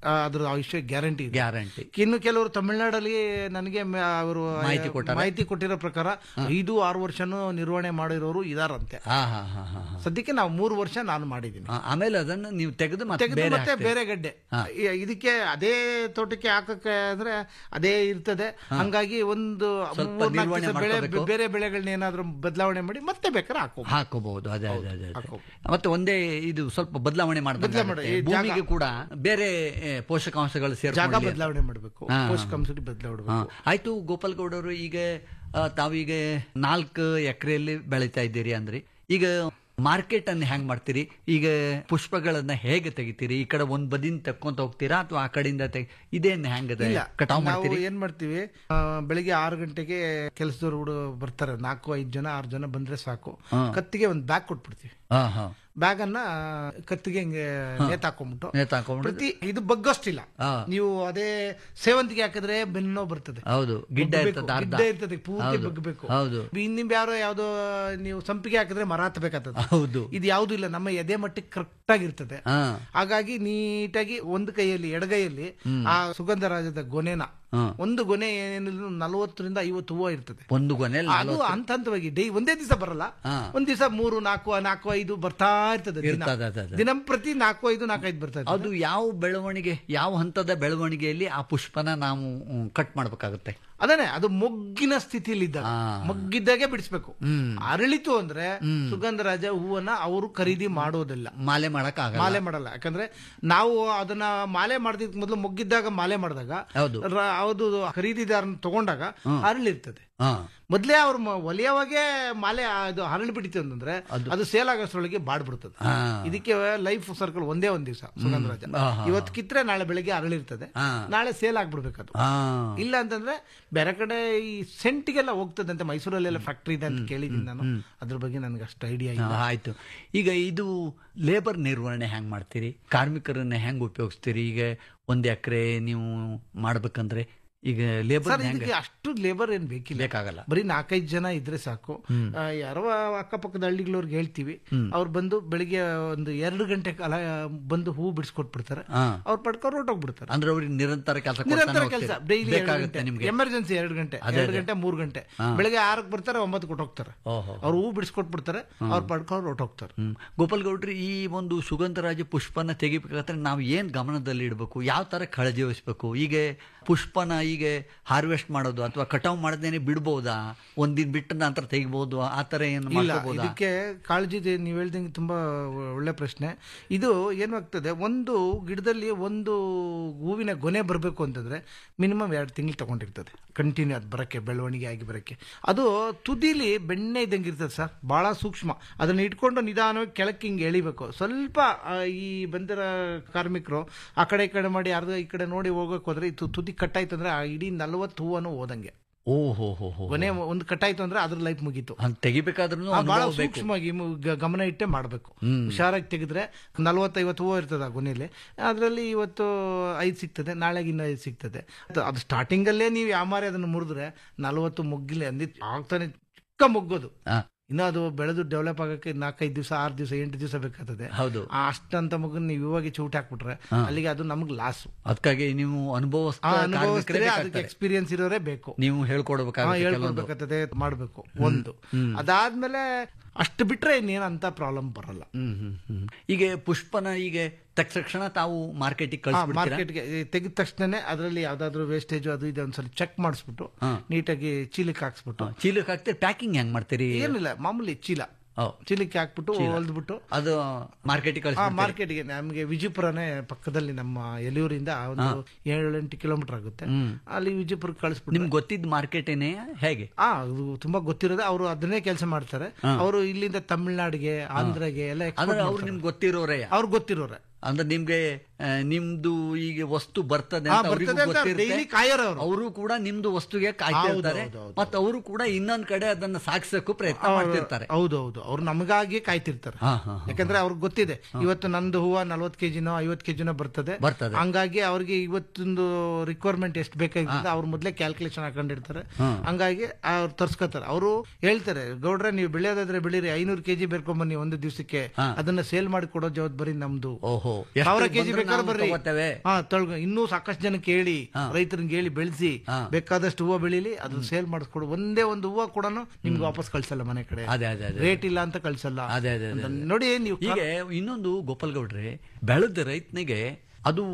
ಆ, ಅದ್ರ ಆಯುಷ್ಯ ಗ್ಯಾರಂಟಿ ಇದೆ ಗ್ಯಾರಂಟಿ ಇನ್ನು ಕೆಲವರು ತಮಿಳುನಾಡಲ್ಲಿ ನನಗೆ ಮ- ಅವರು ಮಾಹಿತಿ ಕೊಟ್ಟಾರೆ? ಮಾಹಿತಿ ಕೊಟ್ಟಿರೋ ಪ್ರಕಾರ ಐದು ಆರು ವರ್ಷನೂ ನಿರ್ವಹಣೆ ಮಾಡಿರೋರು ಇದಾರಂತೆ ಹಾ ಹಾ ಹಾ ಹಾ ಹಾ. ಸದ್ಯಕ್ಕೆ ನಾವು ಮೂರು ವರ್ಷ ನಾನು ಮಾಡಿದ್ದೀನಿ ಆ, ಆಮೇಲೆ ಅದನ್ನ ನೀವು ತೆಗೆದು ಮತ್ತೆ ತೆಗೆದು ಬೇರೆ ಮತ್ತೆ ಹಾಕ್ತೀರಿ. ಬೇರೆ ಗಡ್ಡೆ ಇ- ಇದಕ್ಕೆ ಅದೇ ತೋಟಕ್ಕೆ ಹಾಕಕ್ಕೆ ಅಂದ್ರೆ ಅದೇ ಇರ್ತದೆ ಹಂಗಾಗಿ ಒಂದು ಸ್ವಲ್ಪ ಮೂರ್ನಾಲ್ಕು ನಿರ್ವಹಣೆ ದಿವಸ ಬೆಳೆ ಮಾಡ್ಕೋಬೇಕು. ಬೇರೆ ಬೆಳೆಗಳನ್ನ ಏನಾದ್ರೂ ಬದಲಾವಣೆ ಮಾಡಿ ಮತ್ತೆ ಬೇಕಾದ್ರೆ ಹಾಕೋ ಹಾಕೋಬಹುದು ಅದೇ ಅದೇ ಅದೇ ಅದೇ. ಹಾಕೋಬಹುದು. ಮತ್ತೆ ಒಂದೇ ಇದು ಸ್ವಲ್ಪ ಬದಲಾವಣೆ ಬದಲಾವಣೆ, ಮಾಡಬೇಕು ಈ ಜಾಗ- ಭೂಮಿಗೆ ಕೂಡ ಬೇರೆ ಏ, ಪೋಷಕಾಂಶಗಳು ಜಾಗ ಸೇರ್ಕೊಳ್ಳಿ ಬದಲಾವಣೆ ಮಾಡಬೇಕು ಹಾ. ಪೋಷಕಾಂಶ ಬದಲಾವಣೆ ಹಾ. ಮಾಡಬೇಕು ಆಯ್ತು ಗೋಪಾಲ್ ಗೌಡರು ಈಗ ಆ, ತಾವೀಗ ನಾಲ್ಕು ಎಕರೆಯಲ್ಲಿ ಬೆಳೀತಾ ಇದ್ದೀರಿ ಅಂದ್ರಿ ಈಗ ಮಾರ್ಕೆಟ್ ಅನ್ನು ಹೆಂಗ್ ಮಾಡ್ತೀರಿ ಈಗ ಪುಷ್ಪಗಳನ್ನ ಹೇಗೆ ತೆಗಿತೀರಿ ಈ ಕಡೆ ಒಂದ್ ಬದಿನ ತಕ್ಕೊಂತ ಹೋಗ್ತೀರಾ ಅಥವಾ ಆ ಕಡೆಯಿಂದ ತೆಗಿ ಇದೇನ್ ಹೆಂಗದ ಇಲ್ಲ ಕಟಾವ್ ನಾವು ಮಾಡ್ತೀರಿ ಏನ್ ಮಾಡ್ತೀವಿ ಆ, ಬೆಳಿಗ್ಗೆ ಆರು ಗಂಟೆಗೆ ಕೆಲಸದವ್ರು ಹುಡು ಬರ್ತಾರೆ ನಾಲ್ಕು ಐದು ಜನ ಆರು ಜನ ಬಂದ್ರೆ ಸಾಕು ಹಾ. ಕತ್ತಿಗೆ ಒಂದು ಬ್ಯಾಗ್ ಕೊಟ್ಬಿಡ್ತೀವಿ ಹಾ ಹಾ ಬ್ಯಾಗ್ ಅನ್ನ ಕತ್ತಿಗೆ ಹಿಂಗೆ ನೇತಾಕೊಂಡ್ಬಿಟ್ಟು ನೇತಾಕೊಂಡ್ಬಿಟ್ಟು ಪ್ರತಿ ಇದು ಬಗ್ಗಷ್ಟಿಲ್ಲ ಹಾ. ನೀವು ಅದೇ ಸೇವಂತಿಗೆ ಹಾಕಿದ್ರೆ ಬೆನ್ನೋ ಬರ್ತದೆ ಹೌದು ಗಿಡ್ಡ ಬಗ್ಬೇಕು, ಇರ್ತದೆ ಅರ್ಧ ಗಿಡ್ಡ ಇರ್ತದೆ ಪೂರ್ತಿ ಹೌದು. ಬಗ್ಬೇಕು ಹೌದು ಇನ್ನಿಮ್ ಯಾರೋ ಯಾವ್ದೋ ನೀವು ಸಂಪಿಗೆ ಹಾಕಿದ್ರೆ ಮರ ಹತ್ತಬೇಕಾಗ್ತದೆ ಹೌದು ಇದು ಯಾವ್ದು ಇಲ್ಲ ನಮ್ಮ ಎದೆ ಮಟ್ಟಕ್ಕೆ ಕರೆಕ್ಟ್ ಆಗಿರ್ತದೆ ಹಾ ಹಾಗಾಗಿ ನೀಟಾಗಿ ಒಂದು ಕೈಯಲ್ಲಿ ಎಡಗೈಯಲ್ಲಿ ಆ ಸುಗಂಧರಾಜದ ಗೊನೆನ ಹಾ. ಒಂದು ಗೊನೆ ಏನಿಲ್ಲ ನಲವತ್ತರಿಂದ ಐವತ್ತು ಹೂವು ಇರ್ತದೆ ಒಂದು ಗೊನೆಯಲ್ಲಿ ಅದು ಹಂತ ಹಂತವಾಗಿ ಡೈ ಒಂದೇ ದಿವಸ ಬರಲ್ಲ ಹಾ. ಒಂದ್ ದಿವಸ ಮೂರು ನಾಲ್ಕು ನಾಲ್ಕು ಐದು ಬರ್ತಾ ಇರ್ತದೆ ದಿನ. ಇರ್ತದೆ, ಅದೇ, ಅದೇ. ದಿನಂಪ್ರತಿ ನಾಲ್ಕು ಐದು ನಾಲ್ಕು ಐದು ಬರ್ತಾ ಇರ್ತದೆ ಅದು ಯಾವ ಬೆಳವಣಿಗೆ ಯಾವ ಹಂತದ ಬೆಳವಣಿಗೆಯಲ್ಲಿ ಆ ಪುಷ್ಪನ ನಾವು ಮ್, ಕಟ್ ಮಾಡ್ಬೇಕಾಗುತ್ತೆ ಅದೇನೆ ಅದು ಮೊಗ್ಗಿನ ಸ್ಥಿತಿಯಲ್ಲಿ ಇದ್ದಾಗ ಆ. ಮೊಗ್ಗಿದ್ದಾಗೆ ಬಿಡಿಸ್ಬೇಕು ಹ್ಮ್. ಅರಳಿತು ಅಂದ್ರೆ ಸುಗಂಧರಾಜ ಹೂವನ್ನ ಅವರು ಖರೀದಿ ಮಾಡೋದಿಲ್ಲ ಮಾಲೆ ಮಾಡಕ್ ಆಗಲ್ಲ ಮಾಲೆ ಮಾಡಲ್ಲ ಯಾಕಂದ್ರೆ ನಾವು ಅದನ್ನ ಮಾಲೆ ಮಾಡ್ದಿದ್ ಮೊದಲು ಮೊಗ್ಗಿದ್ದಾಗ ಮಾಲೆ ಮಾಡಿದಾಗ ಹೌದು ರ- ಅದು ಖರೀದಿದಾರನ ತಗೊಂಡಾಗ ಅರಳಿರ್ತದೆ ಹಾ ಮೊದ್ಲೇ ಅವ್ರ ಮ- ಒಲಿಯವಾಗೆ ಮಾಲೆ ಅದು ಹರಳಿ ಬಿಟ್ಟಿತ್ತು ಅಂತಂದ್ರೆ ಅದು ಸೇಲ್ ಆಗೋಷ್ಟ್ರೊಳಗೆ ಬಾಡ್ಬಿಡ್ತದೆ ಹಾ. ಇದಕ್ಕೆ ಲೈಫ್ ಸರ್ಕಲ್ ಒಂದೇ ಒಂದ್ ದಿವಸ ಸುಗಂಧರಾಜ ಆ, ಹಾ, ಇವತ್ತು ಕಿತ್ರೆ ನಾಳೆ ಬೆಳಿಗ್ಗೆ ಅರಳಿರ್ತದೆ ಹಾ. ನಾಳೆ ಸೇಲ್ ಆಗ್ಬಿಡ್ಬೇಕು ಅದು ಹಾ ಇಲ್ಲ ಅಂತಂದ್ರೆ ಬೇರೆ ಕಡೆ ಈ ಸೆಂಟಿಗೆಲ್ಲ ಹೋಗ್ತದಂತೆ ಮೈಸೂರಲ್ಲೆಲ್ಲ ಫ್ಯಾಕ್ಟ್ರಿ ಇದೆ ಅಂತ ಕೇಳಿದ್ದೀನಿ ನಾನು ಅದ್ರ ಬಗ್ಗೆ ನನಗೆ ಅಷ್ಟು ಐಡಿಯಾ ಇಲ್ಲ ಹಾ, ಆಯ್ತು ಈಗ ಇದು ಲೇಬರ್ ನಿರ್ವಹಣೆ ಹೆಂಗ್ ಮಾಡ್ತೀರಿ ಕಾರ್ಮಿಕರನ್ನ ಹೆಂಗ್ ಉಪಯೋಗಿಸ್ತೀರಿ ಈಗ ಒಂದ್ ಎಕರೆ ನೀವು ಮಾಡ್ಬೇಕಂದ್ರೆ ಈಗ ಲೇಬರ್ ಸರ್ ಹೆಂಗ್ ಇದಕ್ಕೆ ಅಷ್ಟು ಲೇಬರ್ ಏನ್ ಬೇಕಿಲ್ಲ ಬೇಕಾಗಲ್ಲ ಬರೀ ನಾಲ್ಕೈದು ಜನ ಇದ್ರೆ ಸಾಕು ಆ, ಯಾರೋ ಅಕ್ಕಪಕ್ಕದ ಹಳ್ಳಿಗಳವ್ರಿಗೆ ಹೇಳ್ತೀವಿ ಅವ್ರು ಬಂದು ಬೆಳಿಗ್ಗೆ ಒಂದು ಎರಡು ಗಂಟೆ ಕಾಲ ಬಂದು ಹೂ ಬಿಡಿಸ್ಕೊಟ್ಬಿಡ್ತಾರೆ ಹಾ ಅವ್ರು ಪಡ್ಕೊಂಡು ಹೊರಟೋಗ್ಬಿಡ್ತಾರೆ ಅಂದ್ರೆ ಅವ್ರಿಗೆ ನಿರಂತರ ಕೆಲಸ ನಿರಂತರ ಕೆಲಸ ಡೈಲಿ ಬೇಕಾಗುತ್ತೆ ನಿಮ್ಗೆ ಎಮರ್ಜೆನ್ಸಿ ಎರಡು ಗಂಟೆ ಎರಡು ಗಂಟೆ ಮೂರು ಗಂಟೆ ಬೆಳಿಗ್ಗೆ ಆರಕ್ಕೆ ಬರ್ತಾರೆ ಒಂಬತ್ತು ಕೊಟ್ಟೋಗ್ತಾರೆ ಓಹೋ ಅವ್ರು ಹೂ ಬಿಡಿಸ್ಕೊಟ್ಬಿಡ್ತಾರೆ ಅವ್ರು ಪಡ್ಕೊಂಡು ಹೊರಟೋಗ್ತಾರೆ ಹ್ಮ್ ಗೋಪಾಲ್ ಗೌಡ್ರಿ ಈ ಒಂದು ಸುಗಂಧರಾಜ ಪುಷ್ಪನ ತೆಗಿಬೇಕಾದ್ರೆ ನಾವು ಏನ್ ಗಮನದಲ್ಲಿ ಇಡಬೇಕು ಯಾವ ತರ ಕಾಳಜಿ ವಹಿಸ್ಬೇಕು ಈಗ ಪುಷ್ಪನ ಈಗ ಹಾರ್ವೆಸ್ಟ್ ಮಾಡೋದು ಅಥವಾ ಕಟಾವ್ ಮಾಡದೇನೆ ಬಿಡ್ಬೋದಾ ಒಂದಿನ ಬಿಟ್ಟ ನಂತರ ತೆಗಿಬಹುದು ಆ ತರ ಏನು ಇಲ್ಲ ಮಾಡ್ಕೋಬಹುದಾ ಇದಕ್ಕೆ ಕಾಳಜಿ ಇದೆ ನೀವು ಹೇಳ್ದಂಗೆ ತುಂಬಾ ಒಳ್ಳೆ ಪ್ರಶ್ನೆ ಇದು ಏನಾಗ್ತದೆ ಒಂದು ಗಿಡದಲ್ಲಿ ಒಂದು ಹೂವಿನ ಗೊನೆ ಬರಬೇಕು ಅಂತಂದ್ರೆ ಮಿನಿಮಮ್ ಎರಡು ತಿಂಗಳು ತಗೊಂಡಿರ್ತದೆ ಕಂಟಿನ್ಯೂ ಅದು ಬರಕ್ಕೆ ಬೆಳವಣಿಗೆ ಆಗಿ ಬರಕ್ಕೆ ಅದು ತುದಿಲಿ ಬೆಣ್ಣೆ ಇದ್ದಂಗೆ ಇರ್ತದೆ ಸರ್ ಬಹಳ ಸೂಕ್ಷ್ಮ ಅದನ್ನ ಇಟ್ಕೊಂಡು ನಿಧಾನವಾಗಿ ಕೆಳಕ್ಕೆ ಹಿಂಗೆ ಎಳಿಬೇಕು ಸ್ವಲ್ಪ ಆ, ಈ ಬಂದಿರ ಕಾರ್ಮಿಕರು ಆ ಕಡೆ ಈ ಕಡೆ ಮಾಡಿ ಅರ್ಧ ಈ ಕಡೆ ನೋಡಿ ಹೋಗಕ್ಕೆ ಹೋದ್ರೆ ಇದು ತುದಿ ಕಟ್ಟಾಯ್ತು ಅಂದ್ರೆ ಆ ಇಡೀ ನಲ್ವತ್ತು ಹೂವನ್ನು ಹೋದಂಗೆ ಓಹೋ ಹೋ ಹೋ ಕೊನೆ ಒಂದು ಕಟ್ಟಾಯ್ತು ಅಂದ್ರೆ ಅದ್ರ ಲೈಫ್ ಮುಗೀತು ಹಂಗ್ ತೆಗಿಬೇಕಾದ್ರೂ ಆ, ಬಹಳ ಅನುಭವ ಬೇಕು ಸೂಕ್ಷ್ಮವಾಗಿ ಮು- ಗ- ಗಮನ ಇಟ್ಟೆ ಮಾಡಬೇಕು ಹ್ಮ್. ಹುಷಾರಾಗಿ ತೆಗೆದ್ರೆ ನಲ್ವತ್ತೈವತ್ತು ಹೂವು ಇರ್ತದೆ ಆ ಗೊನೆಯಲ್ಲಿ ಅದರಲ್ಲಿ ಇವತ್ತು ಐದು ಸಿಗ್ತದೆ ನಾಳೆಗೆ ಇನ್ನು ಐದು ಸಿಗ್ತದೆ ಅದು- ಅದು ಸ್ಟಾರ್ಟಿಂಗ್ ಅಲ್ಲೇ ನೀವು ಯಾಮಾರಿ ಅದನ್ನು ಮುರಿದ್ರೆ ನಲ್ವತ್ತು ಮೊಗ್ಗಿಲೆ ಅಂದಿ ಆಗ್ತಾನೆ ಚಿಕ್ಕ ಮೊಗ್ಗೋದು ಆ, ಇನ್ನು ಅದು ಬೆಳೆದು ಡೆವಲಪ್ ಆಗಕ್ಕೆ ನಾಲ್ಕೈದು ದಿವಸ ಆರು ದಿವಸ ಎಂಟು ದಿವಸ ಬೇಕಾಗ್ತದೆ ಹೌದು ಆ ಅಷ್ಟಂತ ಮಗನ್ ನೀವು ಇವಾಗ ಚೂಟ್ ಹಾಕ್ಬಿಟ್ರೆ ಅಲ್ಲಿಗೆ ಅದು ನಮ್ಗೆ ಲಾಸ್ ಅದಕ್ಕಾಗಿ ನೀವು ಅನುಭವಸ್ಥ ಕಾರ್ಮಿಕರೇ ಅನುಭವಿಸಿದ್ರೆ ಅದಕ್ಕೆ ಬೇಕಾಗ್ತಾರೆ. ಎಕ್ಸ್ಪೀರಿಯನ್ಸ್ ಇರೋರೇ ಬೇಕು ನೀವು ಹೇಳ್ಕೊಡ್ಬೇಕಾಗುತ್ತೆ ಕೆಲವೊಂದು ಹೇಳ್ಕೊಡ್ಬೇಕಾಗ್ತದೆ ಮಾಡಬೇಕು ಒಂದು ಅದಾದ್ಮೇಲೆ ಅಷ್ಟು ಬಿಟ್ರೆ ಇನ್ನೇನು ಅಂತ ಪ್ರಾಬ್ಲಮ್ ಬರಲ್ಲ ಹ್ಮ್ ಹ್ಮ್ ಹ್ಮ್ ಈಗ ಪುಷ್ಪನ ಈಗ ತಕ್ಷಣ ತಾವು ಮಾರ್ಕೆಟಿಗೆ ಕಳಿಸ್ಬಿಡ್ತೀರಾ ಮಾರ್ಕೆಟ್ಗೆ ತೆಗೆದ ತಕ್ಷಣನೇ ಅದರಲ್ಲಿ ಯಾವ್ದಾದ್ರು ವೇಸ್ಟೇಜ್ ಅದು ಇದೆ ಒಂದ್ಸಲ ಚೆಕ್ ಮಾಡಿಸ್ಬಿಟ್ಟು ನೀಟಾಗಿ ಚೀಲಕ್ಕೆ ಹಾಕ್ಸ್ಬಿಟ್ಟು ಚೀಲಕ್ಕೆ ಹಾಕ್ತೀರಿ ಪ್ಯಾಕಿಂಗ್ ಹೆಂಗ್ ಮಾಡ್ತೀರಿ ಏನಿಲ್ಲ ಮಾಮೂಲಿ ಚೀಲ ಓ, ಚೀಲಕ್ಕೆ ಹಾಕ್ಬಿಟ್ಟು ಹೊಲ್ದ್ಬಿಟ್ಟು ಅದು ಮಾರ್ಕೆಟಿಗೆ ಆ ಕಳಿಸ್ಬಿಡ್ತೀರಿ ಮಾರ್ಕೆಟ್ಗೆ ನಮಗೆ ವಿಜಯಪುರನೇ ಪಕ್ಕದಲ್ಲಿ ನಮ್ಮ ಎಲಿಯೂರಿಂದ ಒಂದು ಏಳೆಂಟು ಕಿಲೋಮೀಟರ್ ಆಗುತ್ತೆ ಅಲ್ಲಿ ವಿಜಯಪುರಕ್ಕೆ ಕಳಿಸ್ಬಿಟ್ಟು ನಿಮ್ಗೆ ಗೊತ್ತಿದ್ದ ಮಾರ್ಕೆಟೇನೆ ಹೇಗೆ ಆ ಅದು ತುಂಬಾ ಗೊತ್ತಿರೋದು ಅವರು ಅದನ್ನೇ ಕೆಲಸ ಮಾಡ್ತಾರೆ ಅವರು ಇಲ್ಲಿಂದ ತಮಿಳ್ನಾಡಿಗೆ ಆಂಧ್ರಗೆ ಎಲ್ಲ ಅಂದ್ರೆ ಅವ್ರು ನಿಮ್ಗೆ ಗೊತ್ತಿರೋರೇ ಅವ್ರಿಗೆ ಗೊತ್ತಿರೋರೆ ಅಂದ್ರೆ ನಿಮ್ಗೆ ಆ, ನಿಮ್ದು ಈಗ ವಸ್ತು ಬರ್ತದೆ ಹಾ, ಅಂತ ಅವ್ರಿಗೂ ಬರ್ತದೆ ಅಂತ ಗೊತ್ತಿರುತ್ತೆ ಡೈಲಿ ಕಾಯೋರು ಅವರು ಅವರು ಕೂಡ ನಿಮ್ದು ವಸ್ತುಗೆ ಕಾಯ್ತಾ ಹೌದು, ಇರ್ತಾರೆ ಹೌದು, ಹೌದು. ಮತ್ತೆ ಅವರು ಕೂಡ ಇನ್ನೊಂದ್ ಕಡೆ ಅದನ್ನ ಸಾಗಿಸಕ್ಕೂ ಪ್ರಯತ್ನ ಮಾಡ್ತಿರ್ತಾರೆ ಹೌದು ಹೌದು ಅವ್ರು ನಮಗಾಗಿ ಕಾಯ್ತಿರ್ತಾರೆ ಹಾ ಹಾ ಯಾಕಂದ್ರೆ ಅವ್ರಿಗೆ ಗೊತ್ತಿದೆ ಇವತ್ತು ನಂದು ಹೂವ ನಲ್ವತ್ತು ಕೆಜಿನೋ ಐವತ್ತು ಕೆಜಿನೋ ಬರ್ತದೆ ಬರ್ತದೆ ಹಂಗಾಗಿ ಅವ್ರಿಗೆ ಇವತ್ತೊಂದು ರಿಕ್ವೈರ್ಮೆಂಟ್ ಎಷ್ಟು ಬೇಕಾಗಿದೆ ಅವ್ರು ಮೊದಲೇ ಕ್ಯಾಲ್ಕುಲೇಷನ್ ಹಾಕೊಂಡಿರ್ತಾರೆ ಹಂಗಾಗಿ ಅವ್ರು ತರ್ಸ್ಕೊತಾರೆ ಅವರು ಹೇಳ್ತಾರೆ ಗೌಡ್ರೆ ನೀವು ಬೆಳೆಯೋದಾದ್ರೆ ಬೆಳೀರಿ ಐನೂರು ಕೆಜಿ ಬೆರ್ಕೊಂಬನ್ನಿ ಒಂದು ದಿವಸಕ್ಕೆ ಅದನ್ನ ಸೇಲ್ ಮಾಡಿ ಕೊಡೋ ಜವಾಬ್ದಾರಿ ನಮ್ದು ಓಹೋ ಸಾವಿರ ಎಷ್ಟು ಕೆಜಿ ಬಂದ್ರೂ ಬೇಕಾದ್ರೆ ನಾವು ಬರ್ರಿ ತಗೋತೇವೆ. ಹಾ ತೊಳ್ಗ ಇನ್ನೂ ಸಾಕಷ್ಟು ಜನಕ್ಕೆ ಹೇಳಿ ಹಾ. ರೈತರಿಗೆ ಹೇಳಿ ಬೆಳೆಸಿ ಹಾ. ಬೇಕಾದಷ್ಟು ಹೂವು ಬೆಳೀಲಿ ಅದನ್ನ ಸೇಲ್ ಮಾಡಿಸ್ಕೊಡು ಒಂದೇ ಒಂದು ಹೂವು ಕೂಡ ನಿಮ್ಗೆ ವಾಪಸ್ ಕಳ್ಸಲ್ಲ ಮನೆ ಕಡೆ ಅದೇ ಅದೇ ಅದೇ ರೇಟ್ ಇಲ್ಲ ಅಂತ ಕಳ್ಸಲ್ಲ ಅದೇ ಅದೇ ಅದೇ ಅಂತ ನೋಡಿ ನೀವು ಕ- ಹೀಗೆ ಇನ್ನೊಂದು ಗೋಪಾಲ್ ಗೌಡ್ರೆ ಬೆಳೆದ ರೈತನಿಗೆ ಅದು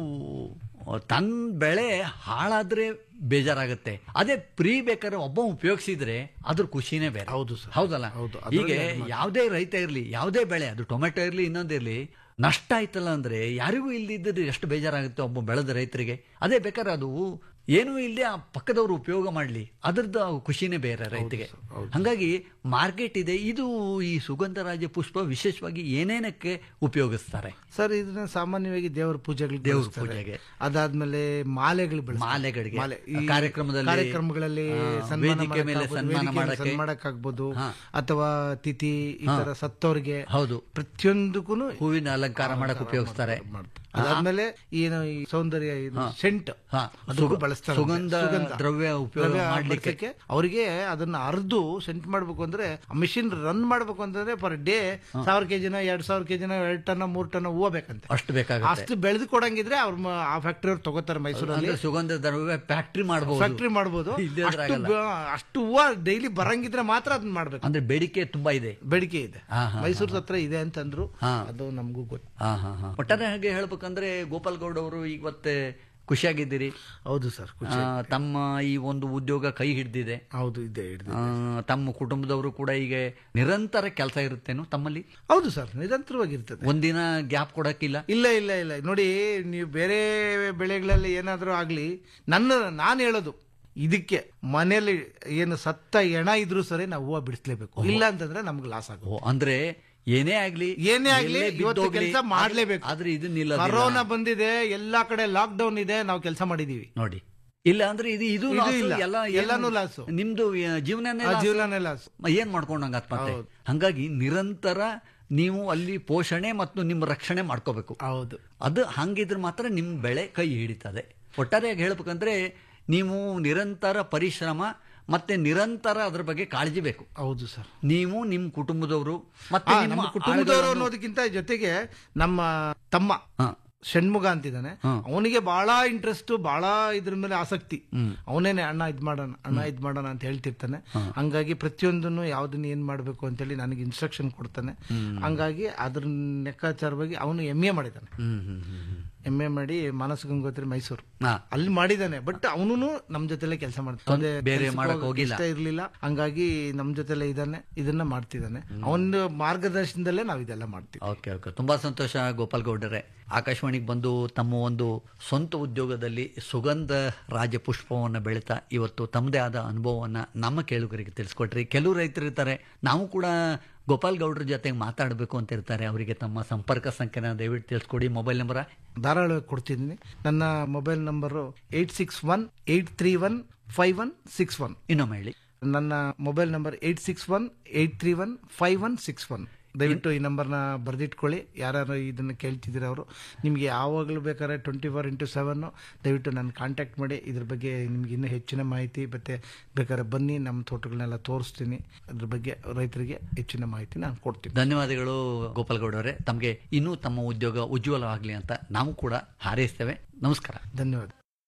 ತನ್ನ ಬೆಳೆ ಹಾಳಾದ್ರೆ ಬೇಜಾರಾಗುತ್ತೆ ಅದೇ ಪ್ರೀ ಬೇಕಾದ್ರೆ ಒಬ್ಬ ಉಪಯೋಗಿಸಿದ್ರೆ ಅದ್ರ ಖುಷಿನೇ ಬೇರೆ ಹೌದು ಸರ್. ಹೌದಲ್ಲ ಹೌದು, ಹೀಗೆ ಅದ್ರಲ್ಲಿ ಯಾವುದೇ ರೈತ ಇರಲಿ ಯಾವುದೇ ಬೆಳೆ ಅದು ಟೊಮೆಟೊ ಇರಲಿ ಇನ್ನೊಂದಿರಲಿ ನಷ್ಟ ಆಯ್ತಲ್ಲ ಅಂದ್ರೆ ಯಾರಿಗೂ ಇಲ್ದಿದ್ರೆ ಎಷ್ಟು ಬೇಜಾರಾಗುತ್ತೆ ಒಬ್ಬ ಬೆಳೆದ ರೈತರಿಗೆ ಅದೇ ಬೇಕಾದ್ರೆ ಅದು ಏನೂ ಇಲ್ಲದೆ ಆ ಪಕ್ಕದವರು ಉಪಯೋಗ ಮಾಡಲಿ ಅದ್ರದ್ದು ಖುಷಿನೇ ಬೇರೆ ರೈತರಿಗೆ ಹಂಗಾಗಿ ಮಾರ್ಕೆಟ್ ಇದೆ ಇದು ಈ ಸುಗಂಧರಾಜ ಪುಷ್ಪ ವಿಶೇಷವಾಗಿ ಏನೇನಕ್ಕೆ ಉಪಯೋಗಿಸ್ತಾರೆ ಸರ್ ಇದನ್ನ ಸಾಮಾನ್ಯವಾಗಿ ದೇವರ ಪೂಜೆಗಳಿಗೆ ದೇವ್ರ ಬಳಸ್ತಾರೆ. ಪೂಜೆಗೆ. ಅದಾದ್ಮೇಲೆ ಮಾಲೆಗಳು ಬಳಸ್ತಾರೆ. ಮಾಲೆಗಳಿಗೆ, ಮಾಲೆ. ಈ ಕಾರ್ಯಕ್ರಮದಲ್ಲಿ, ಕಾರ್ಯಕ್ರಮಗಳಲ್ಲಿ ಆ, ಸನ್ಮಾನ ವೇದಿಕೆ ಮೇಲೆ ಮಾಡಕ್ಕಾಗ್ಬೋದು, ಸನ್ಮಾನ ವೇದಿಕೆ ಮೇಲೆ ಮಾಡಕ್ಕೆ. ಸನ್ಮಾನಕ್ಕಾಗ್ಬೋದು ಹಾ. ಅಥವಾ ತಿಥಿ ಈ ತರ ಸತ್ತೋರ್ಗೆ ಹೌದು ಪ್ರತಿಯೊಂದಕ್ಕೂ ಹೂವಿನ ಅಲಂಕಾರ ಮಾಡಕ್ ಉಪಯೋಗಿಸ್ತಾರೆ ಮಾಡ್ತಾರೆ. ಅದಾದ್ಮೇಲೆ ಏನು ಈ ಸೌಂದರ್ಯ ಇದು ಸೆಂಟ್ ಹಾ. ಅದಕ್ಕೂ ಸುಗ- ಬಳಸ್ತಾರೆ ಸುಗಂಧ ದ್ರವ್ಯ ಉಪಯೋಗ ದ್ರವ್ಯ ಮಾಡ್ಲಿಕ್ಕೆ. ಬಳಸಕ್ಕೆ ಅವರಿಗೆ ಅದನ್ನ ಅರ್ದು ಸೆಂಟ್ ಮಾಡ್ಬೇಕು ಅಂದ್ರೆ ಮಿಷಿನ್ ರನ್ ಮಾಡ್ಬೇಕು ಅಂತಂದ್ರೆ ಪರ್ ಡೇ ಸಾವಿರ ಕೆಜಿನ ಎರಡ್ ಸಾವಿರ ಕೆಜಿನ ಎರಡ್ ಟನ್ ಮೂರ್ ಟನ್ ಹೂವು ಬೇಕಂತೆ ಅಷ್ಟು ಬೇಕಾಗುತ್ತೆ ಅಷ್ಟು ಬೆಳೆದು ಕೊಡಂಗಿದ್ರೆ ಅವ್ರ ಮ- ಆ ಫ್ಯಾಕ್ಟ್ರಿ ಅವ್ರು ತಗೋತಾರೆ ಮೈಸೂರಲ್ಲಿ ಅಂದ್ರೆ ಸುಗಂಧ ದ್ರವ್ಯ ಫ್ಯಾಕ್ಟ್ರಿ ಮಾಡಬಹುದು ಫ್ಯಾಕ್ಟ್ರಿ ಮಾಡ್ಬೋದು ಇಲ್ಲದೆ ಅಷ್ಟು ಆಗಲ್ಲ. ಬ- ಅಷ್ಟು ಹೂವು ಡೈಲಿ ಬರಂಗಿದ್ರೆ ಮಾತ್ರ ಅದನ್ನ ಮಾಡ್ಬೇಕು ಅಂದ್ರೆ ಬೇಡಿಕೆ ತುಂಬಾ ಇದೆ ಬೇಡಿಕೆ ಇದೆ ಹಾ, ಹಾ, ಮೈಸೂರ್ ಹತ್ರ ಇದೆ ಅಂತಂದ್ರು ಹಾ. ಅದು ನಮಗೂ ಗೊತ್ತು ಹಾ ಹಾ ಹಾ ಒಟ್ಟಾರೆ ಹಾಗೆ ಹೇಳ್ಬೇಕಂದ್ರೆ ಗೋಪಾಲ್ ಗೌಡ್ ಅವರು ಇವತ್ತೆ ಖುಷಿಯಾಗಿದ್ದೀರಿ ಹೌದು ಸರ್ ಆ, ತಮ್ಮ ಈ ಒಂದು ಉದ್ಯೋಗ ಕೈ ಹಿಡ್ದಿದೆ ಹೌದು ಇದೆ ಹಿಡ್ದು ಆ, ತಮ್ಮ ಕುಟುಂಬದವರು ಕೂಡ ಈಗ ನಿರಂತರ ಕೆಲಸ ಇರುತ್ತೇನು ತಮ್ಮಲ್ಲಿ ಹೌದು ಸರ್ ನಿರಂತರವಾಗಿರ್ತದೆ ಒಂದಿನ ಗ್ಯಾಪ್ ಕೊಡಕ್ಕಿಲ್ಲ ಇಲ್ಲ ಇಲ್ಲ ಇಲ್ಲ ನೋಡಿ ನೀವು ಬೇರೆ ಬೆಳೆಗಳಲ್ಲಿ ಏನಾದರೂ ಆಗ್ಲಿ ನನ್ನ ನಾನು ಹೇಳೋದು ಇದಕ್ಕೆ ಮನೆಯಲ್ಲಿ ಏನು ಸತ್ತ ಎಣ ಇದ್ರೂ ಸರಿ ನಾವು ಹೂವು ಬಿಡಿಸ್ಲೇಬೇಕು ಇಲ್ಲ ಅಂತಂದ್ರೆ ನಮ್ಗೆ ಲಾಸ್ ಆಗುತ್ತೆ ಓ, ಅಂದ್ರೆ ಏನೇ ಆಗ್ಲಿ ಏನೇ ಆಗ್ಲಿ ಎಲ್ಲೇ ಇವತ್ತು ಬಿದ್ದೋಗ್ಲಿ, ಕೆಲಸ ಮಾಡ್ಲೇಬೇಕು ಆದ್ರೆ ಇದನ್ನಿಲ್ಲ ಕರೋನಾ ಬಂದಿದೆ ಎಲ್ಲಾ ಕಡೆ ಲಾಕ್ ಡೌನ್ ಇದೆ ನಾವು ಕೆಲಸ ಮಾಡಿದೀವಿ ನೋಡಿ ಇಲ್ಲ ಅಂದ್ರೆ ಇದು ಇದು ಇದು loss, ಇಲ್ಲ. ಎಲ್ಲ ಎಲ್ಲಾನು ಏನು- loss. ನಿಮ್ದು ಆ, ಜೀವನನೇ ಆ loss. ಜೀವನನೇ ಲಾಸ್ ಏನ್ ಮಾಡ್ಕೊಂಡಂಗ ಆತ್ಮಹತ್ಯೆ ಹೌದು. ಹಂಗಾಗಿ ನಿರಂತರ ನೀವು ಅಲ್ಲಿ ಪೋಷಣೆ ಮತ್ತು ನಿಮ್ಮ ರಕ್ಷಣೆ ಮಾಡ್ಕೋಬೇಕು ಹೌದು ಅದು ಹಂಗಿದ್ರೆ ಮಾತ್ರ ನಿಮ್ಮ ಬೆಳೆ ಕೈ ಹಿಡಿತದೆ ಒಟ್ಟಾರೆಯಾಗಿ ಹೇಳ್ಬೇಕಂದ್ರೆ ನೀವು ನಿರಂತರ ಪರಿಶ್ರಮ ಮತ್ತೆ ನಿರಂತರ ಅದ್ರ ಬಗ್ಗೆ ಕಾಳಜಿ ಬೇಕು ಹೌದು ಸರ್ ನೀವು ನಿಮ್ಮ ಕುಟುಂಬದವರು ಮತ್ತೆ ಆ, ನಿಮ್ಮ ನಮ್ಮ ಕುಟುಂಬದವರು ಆಳುಗಳನ್ನು- ಅನ್ನೋದಕ್ಕಿಂತ ಜೊತೆಗೆ ನಮ್ಮ ತಮ್ಮ ಹಾ. ಷಣ್ಮುಗ ಅಂತಿದ್ದಾನೆ ಹಾ. ಅವನಿಗೆ ಬಹಳ ಇಂಟ್ರೆಸ್ಟ್ ಬಹಳ ಇದ್ರ ಮೇಲೆ ಆಸಕ್ತಿ ಹ್ಮ್. ಅವನೇನೆ ಅಣ್ಣ ಇದ್ ಮಾಡೋಣ ಅಣ್ಣ ಇದ್ ಮಾಡೋಣ ಅಂತ ಹೇಳ್ತಿರ್ತಾನೆ ಹಂಗಾಗಿ ಪ್ರತಿಯೊಂದನ್ನು ಯಾವ್ದನ್ನ ಏನ್ ಮಾಡ್ಬೇಕು ಅಂತೇಳಿ ನನಗೆ ಇನ್ಸ್ಟ್ರಕ್ಷನ್ ಕೊಡ್ತಾನೆ ಹಂಗಾಗಿ ಅದ್ರ ಲೆಕ್ಕಾಚಾರವಾಗಿ ಅವನು ಎಂ ಎ ಮಾಡಿದ್ದಾನೆ ಹ್ಮ್ ಹ್ಮ್ ಹ್ಮ್ ಹ್ಮ್. ಎಂ ಎ ಮಾಡಿ ಮಾನಸ ಗಂಗೋತ್ರಿ ಮೈಸೂರು ಹಾ. ಅಲ್ಲಿ ಮಾಡಿದ್ದಾನೆ ಬಟ್ ಅವನು ನಮ್ ಜೊತೆಲೆ ಕೆಲಸ ಮಾಡ್ತಾನೆ ಬೇರೆ ಮಾಡಕ್ ಹೋಗಿಲ್ಲ. ಇಷ್ಟ ಇರ್ಲಿಲ್ಲ ಹಂಗಾಗಿ ನಮ್ ಜೊತೆಲೆ ಇದ್ದಾನೆ ಇದನ್ನ ಮಾಡ್ತಿದ್ದಾನೆ ಅವನ ಮಾರ್ಗದರ್ಶನದಲ್ಲೇ ನಾವ್ ಇದೆಲ್ಲ ಮಾಡ್ತೀವಿ ಓಕೆ ಓಕೆ ತುಂಬಾ ಸಂತೋಷ ಗೋಪಾಲ್ ಗೌಡರೇ ಆಕಾಶವಾಣಿಗೆ ಬಂದು ತಮ್ಮ ಒಂದು ಸ್ವಂತ ಉದ್ಯೋಗದಲ್ಲಿ ಸುಗಂಧ ರಾಜ ಪುಷ್ಪವನ್ನು ಬೆಳೀತಾ ಇವತ್ತು ತಮ್ಮದೇ ಆದ ಅನುಭವವನ್ನು ನಮ್ಮ ಕೇಳುಗರಿಗೆ ತಿಳಿಸ್ಕೊಟ್ರಿ ಕೆಲವು ರೈತರು ಇರ್ತಾರೆ ನಾವು ಕೂಡ ಗೋಪಾಲ್ ಗೌಡ್ರ ಜೊತೆಗೆ ಮಾತಾಡಬೇಕು ಅಂತ ಇರ್ತಾರೆ ಅವರಿಗೆ ತಮ್ಮ ಸಂಪರ್ಕ ಸಂಖ್ಯೆನ ದಯವಿಟ್ಟು ತಿಳಿಸ್ಕೊಡಿ ಮೊಬೈಲ್ ನಂಬರ ಧಾರಾಳವಾಗಿ ಕೊಡ್ತಿದ್ದೀನಿ ನನ್ನ mobile number eight six one eight three one five one six one ಇನ್ನೊಮ್ಮೆ ಹೇಳಿ ನನ್ನ mobile number eight six one eight three one five one six one ದಯವಿಟ್ಟು ಈ ನಂಬರ್ನ ಬರೆದಿಟ್ಕೊಳ್ಳಿ ಯಾರು ಇದನ್ನು ಕೇಳ್ತಿದ್ದೀರ ಅವರು ನಿಮಗೆ ಯಾವಾಗಲೂ ಬೇಕಾದ್ರೆ ಟ್ವೆಂಟಿ ಫೋರ್ ಇಂಟು ಸೆವೆನ್ನು ದಯವಿಟ್ಟು ನಾನು ಕಾಂಟ್ಯಾಕ್ಟ್ ಮಾಡಿ ಇದ್ರ ಬಗ್ಗೆ ನಿಮ್ಗೆ ಇನ್ನೂ ಹೆಚ್ಚಿನ ಮಾಹಿತಿ ಮತ್ತು ಬೇಕಾದ್ರೆ ಬನ್ನಿ ನಮ್ಮ ತೋಟಗಳನ್ನೆಲ್ಲ ತೋರಿಸ್ತೀನಿ ಅದ್ರ ಬಗ್ಗೆ ರೈತರಿಗೆ ಹೆಚ್ಚಿನ ಮಾಹಿತಿ ನಾನು ಕೊಡ್ತೀನಿ ಧನ್ಯವಾದಗಳು ಗೋಪಾಲ್ ಗೌಡರೇ ತಮಗೆ ಇನ್ನೂ ತಮ್ಮ ಉದ್ಯೋಗ ಉಜ್ವಲವಾಗಲಿ ಅಂತ ನಾವು ಕೂಡ ಹಾರೈಸ್ತೇವೆ ನಮಸ್ಕಾರ ಧನ್ಯವಾದ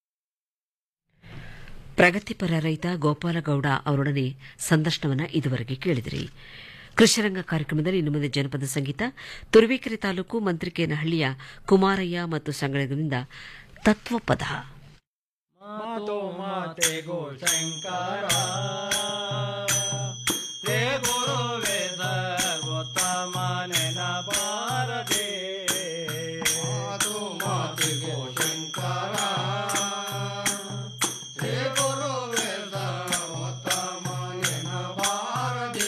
ಪ್ರಗತಿಪರ ರೈತ ಗೋಪಾಲಗೌಡ ಅವರೊಡನೆ ಸಂದರ್ಶನವನ್ನ ಇದುವರೆಗೆ ಕೇಳಿದಿರಿ ಕೃಷಿರಂಗ ಕಾರ್ಯಕ್ರಮದಲ್ಲಿ ಇನ್ನು ಮುಂದೆ ಜನಪದ ಸಂಗೀತ ತುರುವೇಕೆರೆ ತಾಲೂಕು ಮಂತ್ರಿಕೇನಹಳ್ಳಿಯ ಕುಮಾರಯ್ಯ ಮತ್ತು ಸಂಗಡದಿಂದ ತತ್ವಪದ ಮಾತು ಮಾತೆಗೋ ಶಂಕರ ಹೇ ಗುರುವೇ ಸರ್ವೋತ್ತಮನೆನ ಬಾರದೆ ಮಾತು ಮಾತೆಗೋ ಶಂಕರ ಹೇ ಗುರುವೇ ಸರ್ವೋತ್ತಮನೆನ ಬಾರದೆ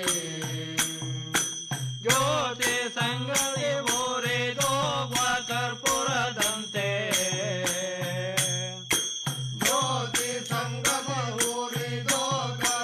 ಜ್ಯೋತಿ ಸಂಗತಿ ಮೋರೆದೋ ಕರ್ಪೂರದಂತೆ ಜ್ಯೋತಿ ಸಂಗಮ ಊರಿದೋ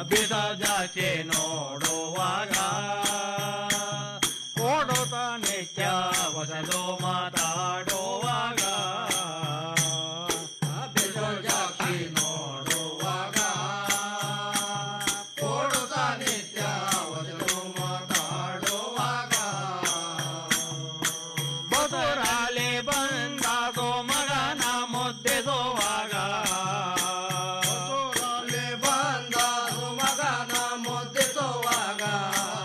ಬಿಸ ಜಾಸ್ತಿ ನೋಡುವಾಗ ಓಡುತ್ತ ನಿತ್ಯ ಹೊಸದು ಮಾತಾಡುವಾಗ ಬಿಸ ಜಾಸ್ತಿ ನೋಡುವಾಗ ಓಡುತ್ತ ನಿತ್ಯ ಹೊಸದು ಮಾತಾಡುವಾಗ ಮಧುರಾಲಿ ಬಂದ ಮಗನ ಮುದ್ದಿಸುವಾಗ ಮಧುರಾಲಿ ಬಂದ ಮಗನ ಮುದ್ದಿಸುವಾಗ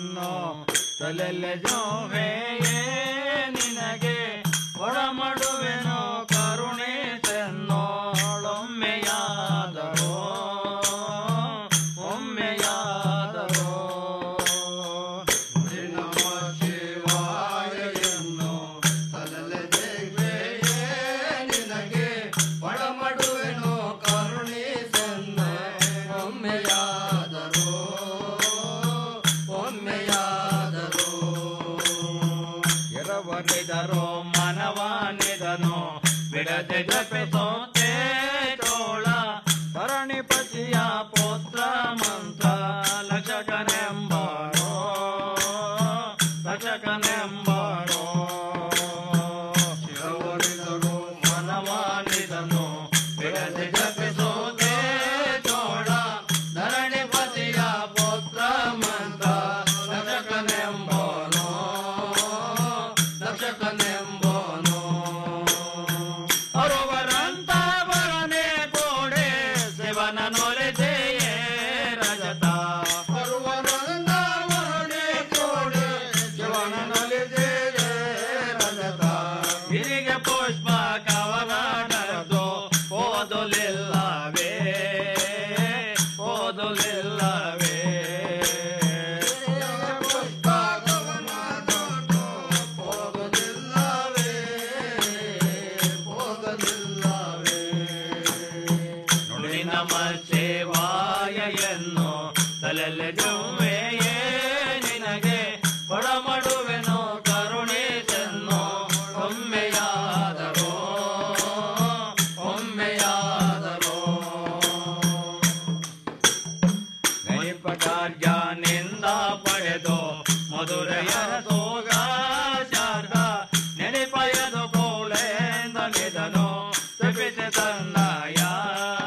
ಎನ್ನೋ ತಲೆಲೆ ಜೋವೆಯೇ ನಿನಗೆ ಒಳಮಡುವೆನೋ ಕರುಣೆ ತೆನ್ನೋಳೊಮ್ಮೆಯಾದರೋ ಒಮ್ಮೆಯಾದರೋ ನಮ ಶಿವಾಯ ಎನ್ನೋ ತಲೆಲೆ ಜೋವೆಯೇ ನಿನಗೆ ಒಳಮಡುವೆನೋ ಕರುಣೆ ತೆನ್ನೋ ಒಮ್ಮೆಯಾದರೋ ಒಮ್ಮೆಯಾದರೋ ಎರವನಿದರೋ ಮನವಾನಿದನೋ ಬಿಡದೆ ಜಪಿಸೋತೆ ಚೋಳ ಭರಣಿಪತಿಯ ಪುತ್ರ ಮಂತ್ರ ಲಕ್ಷಕನೆಂಬಾರೋ ಲಕ್ಷಕನೆಂಬಾರೋ ಶಿರವನಿದರೋ ಮನವಾನಿದನೋ ಬಿಡದೆ ಜಪಿಸೋತೆ ಚೋಳ ಧರಣಿಪತಿಯ ಪುತ್ರ ಮಂತ್ರ ಲಕ್ಷಕನೆಂಬಾರೋ ಲಕ್ಷಕನೆಂಬಾನೋ ಅರುವರಂತ ಬರನೆ ಕೋಡೆ ಶಿವನ ನೊರೆದೆಯೇ ರಜತ ಅರುವರಂತ ಬರನೆ ಕೋಡೆ ಶಿವನ ನೊರೆದೆಯೇ ರಜತ ಹಿರಿಗೆ ಪುಷ್ಪ ಕವನಾಡದು ಓದಲಿಲ್ಲವೇ ಓದಲಿಲ್ಲವೇ ಪುಷ್ಪ ಕವನಾಡದು ಓದಲಿಲ್ಲವೇ ಹೋಗಲಿಲ್ಲವೇ ನುಡಿ ನಮ ಸೇವಾಯ ಎನ್ನು ತಲೆಲೆ ಜುಮ್ಮೆಯೇ ನಿನಗೆ ಕೊಡಮಡುವೆನೋ ಕರುಣೆ ತೆನ್ನೋ ಒಮ್ಮೆಯಾದರೋ ಒಮ್ಮೆಯಾದರೋ ಗಣಿಪಟಾರ್ಯನಿಂದ ಪಡೆದು ಮಧುರೆಯರ ಸೋಗ ಶಾರ್ದ ನೆನಪಯದು ಕೋಳೆಂದ ನಿಧನು ತಪಿಸಿ ತನ್ನಯ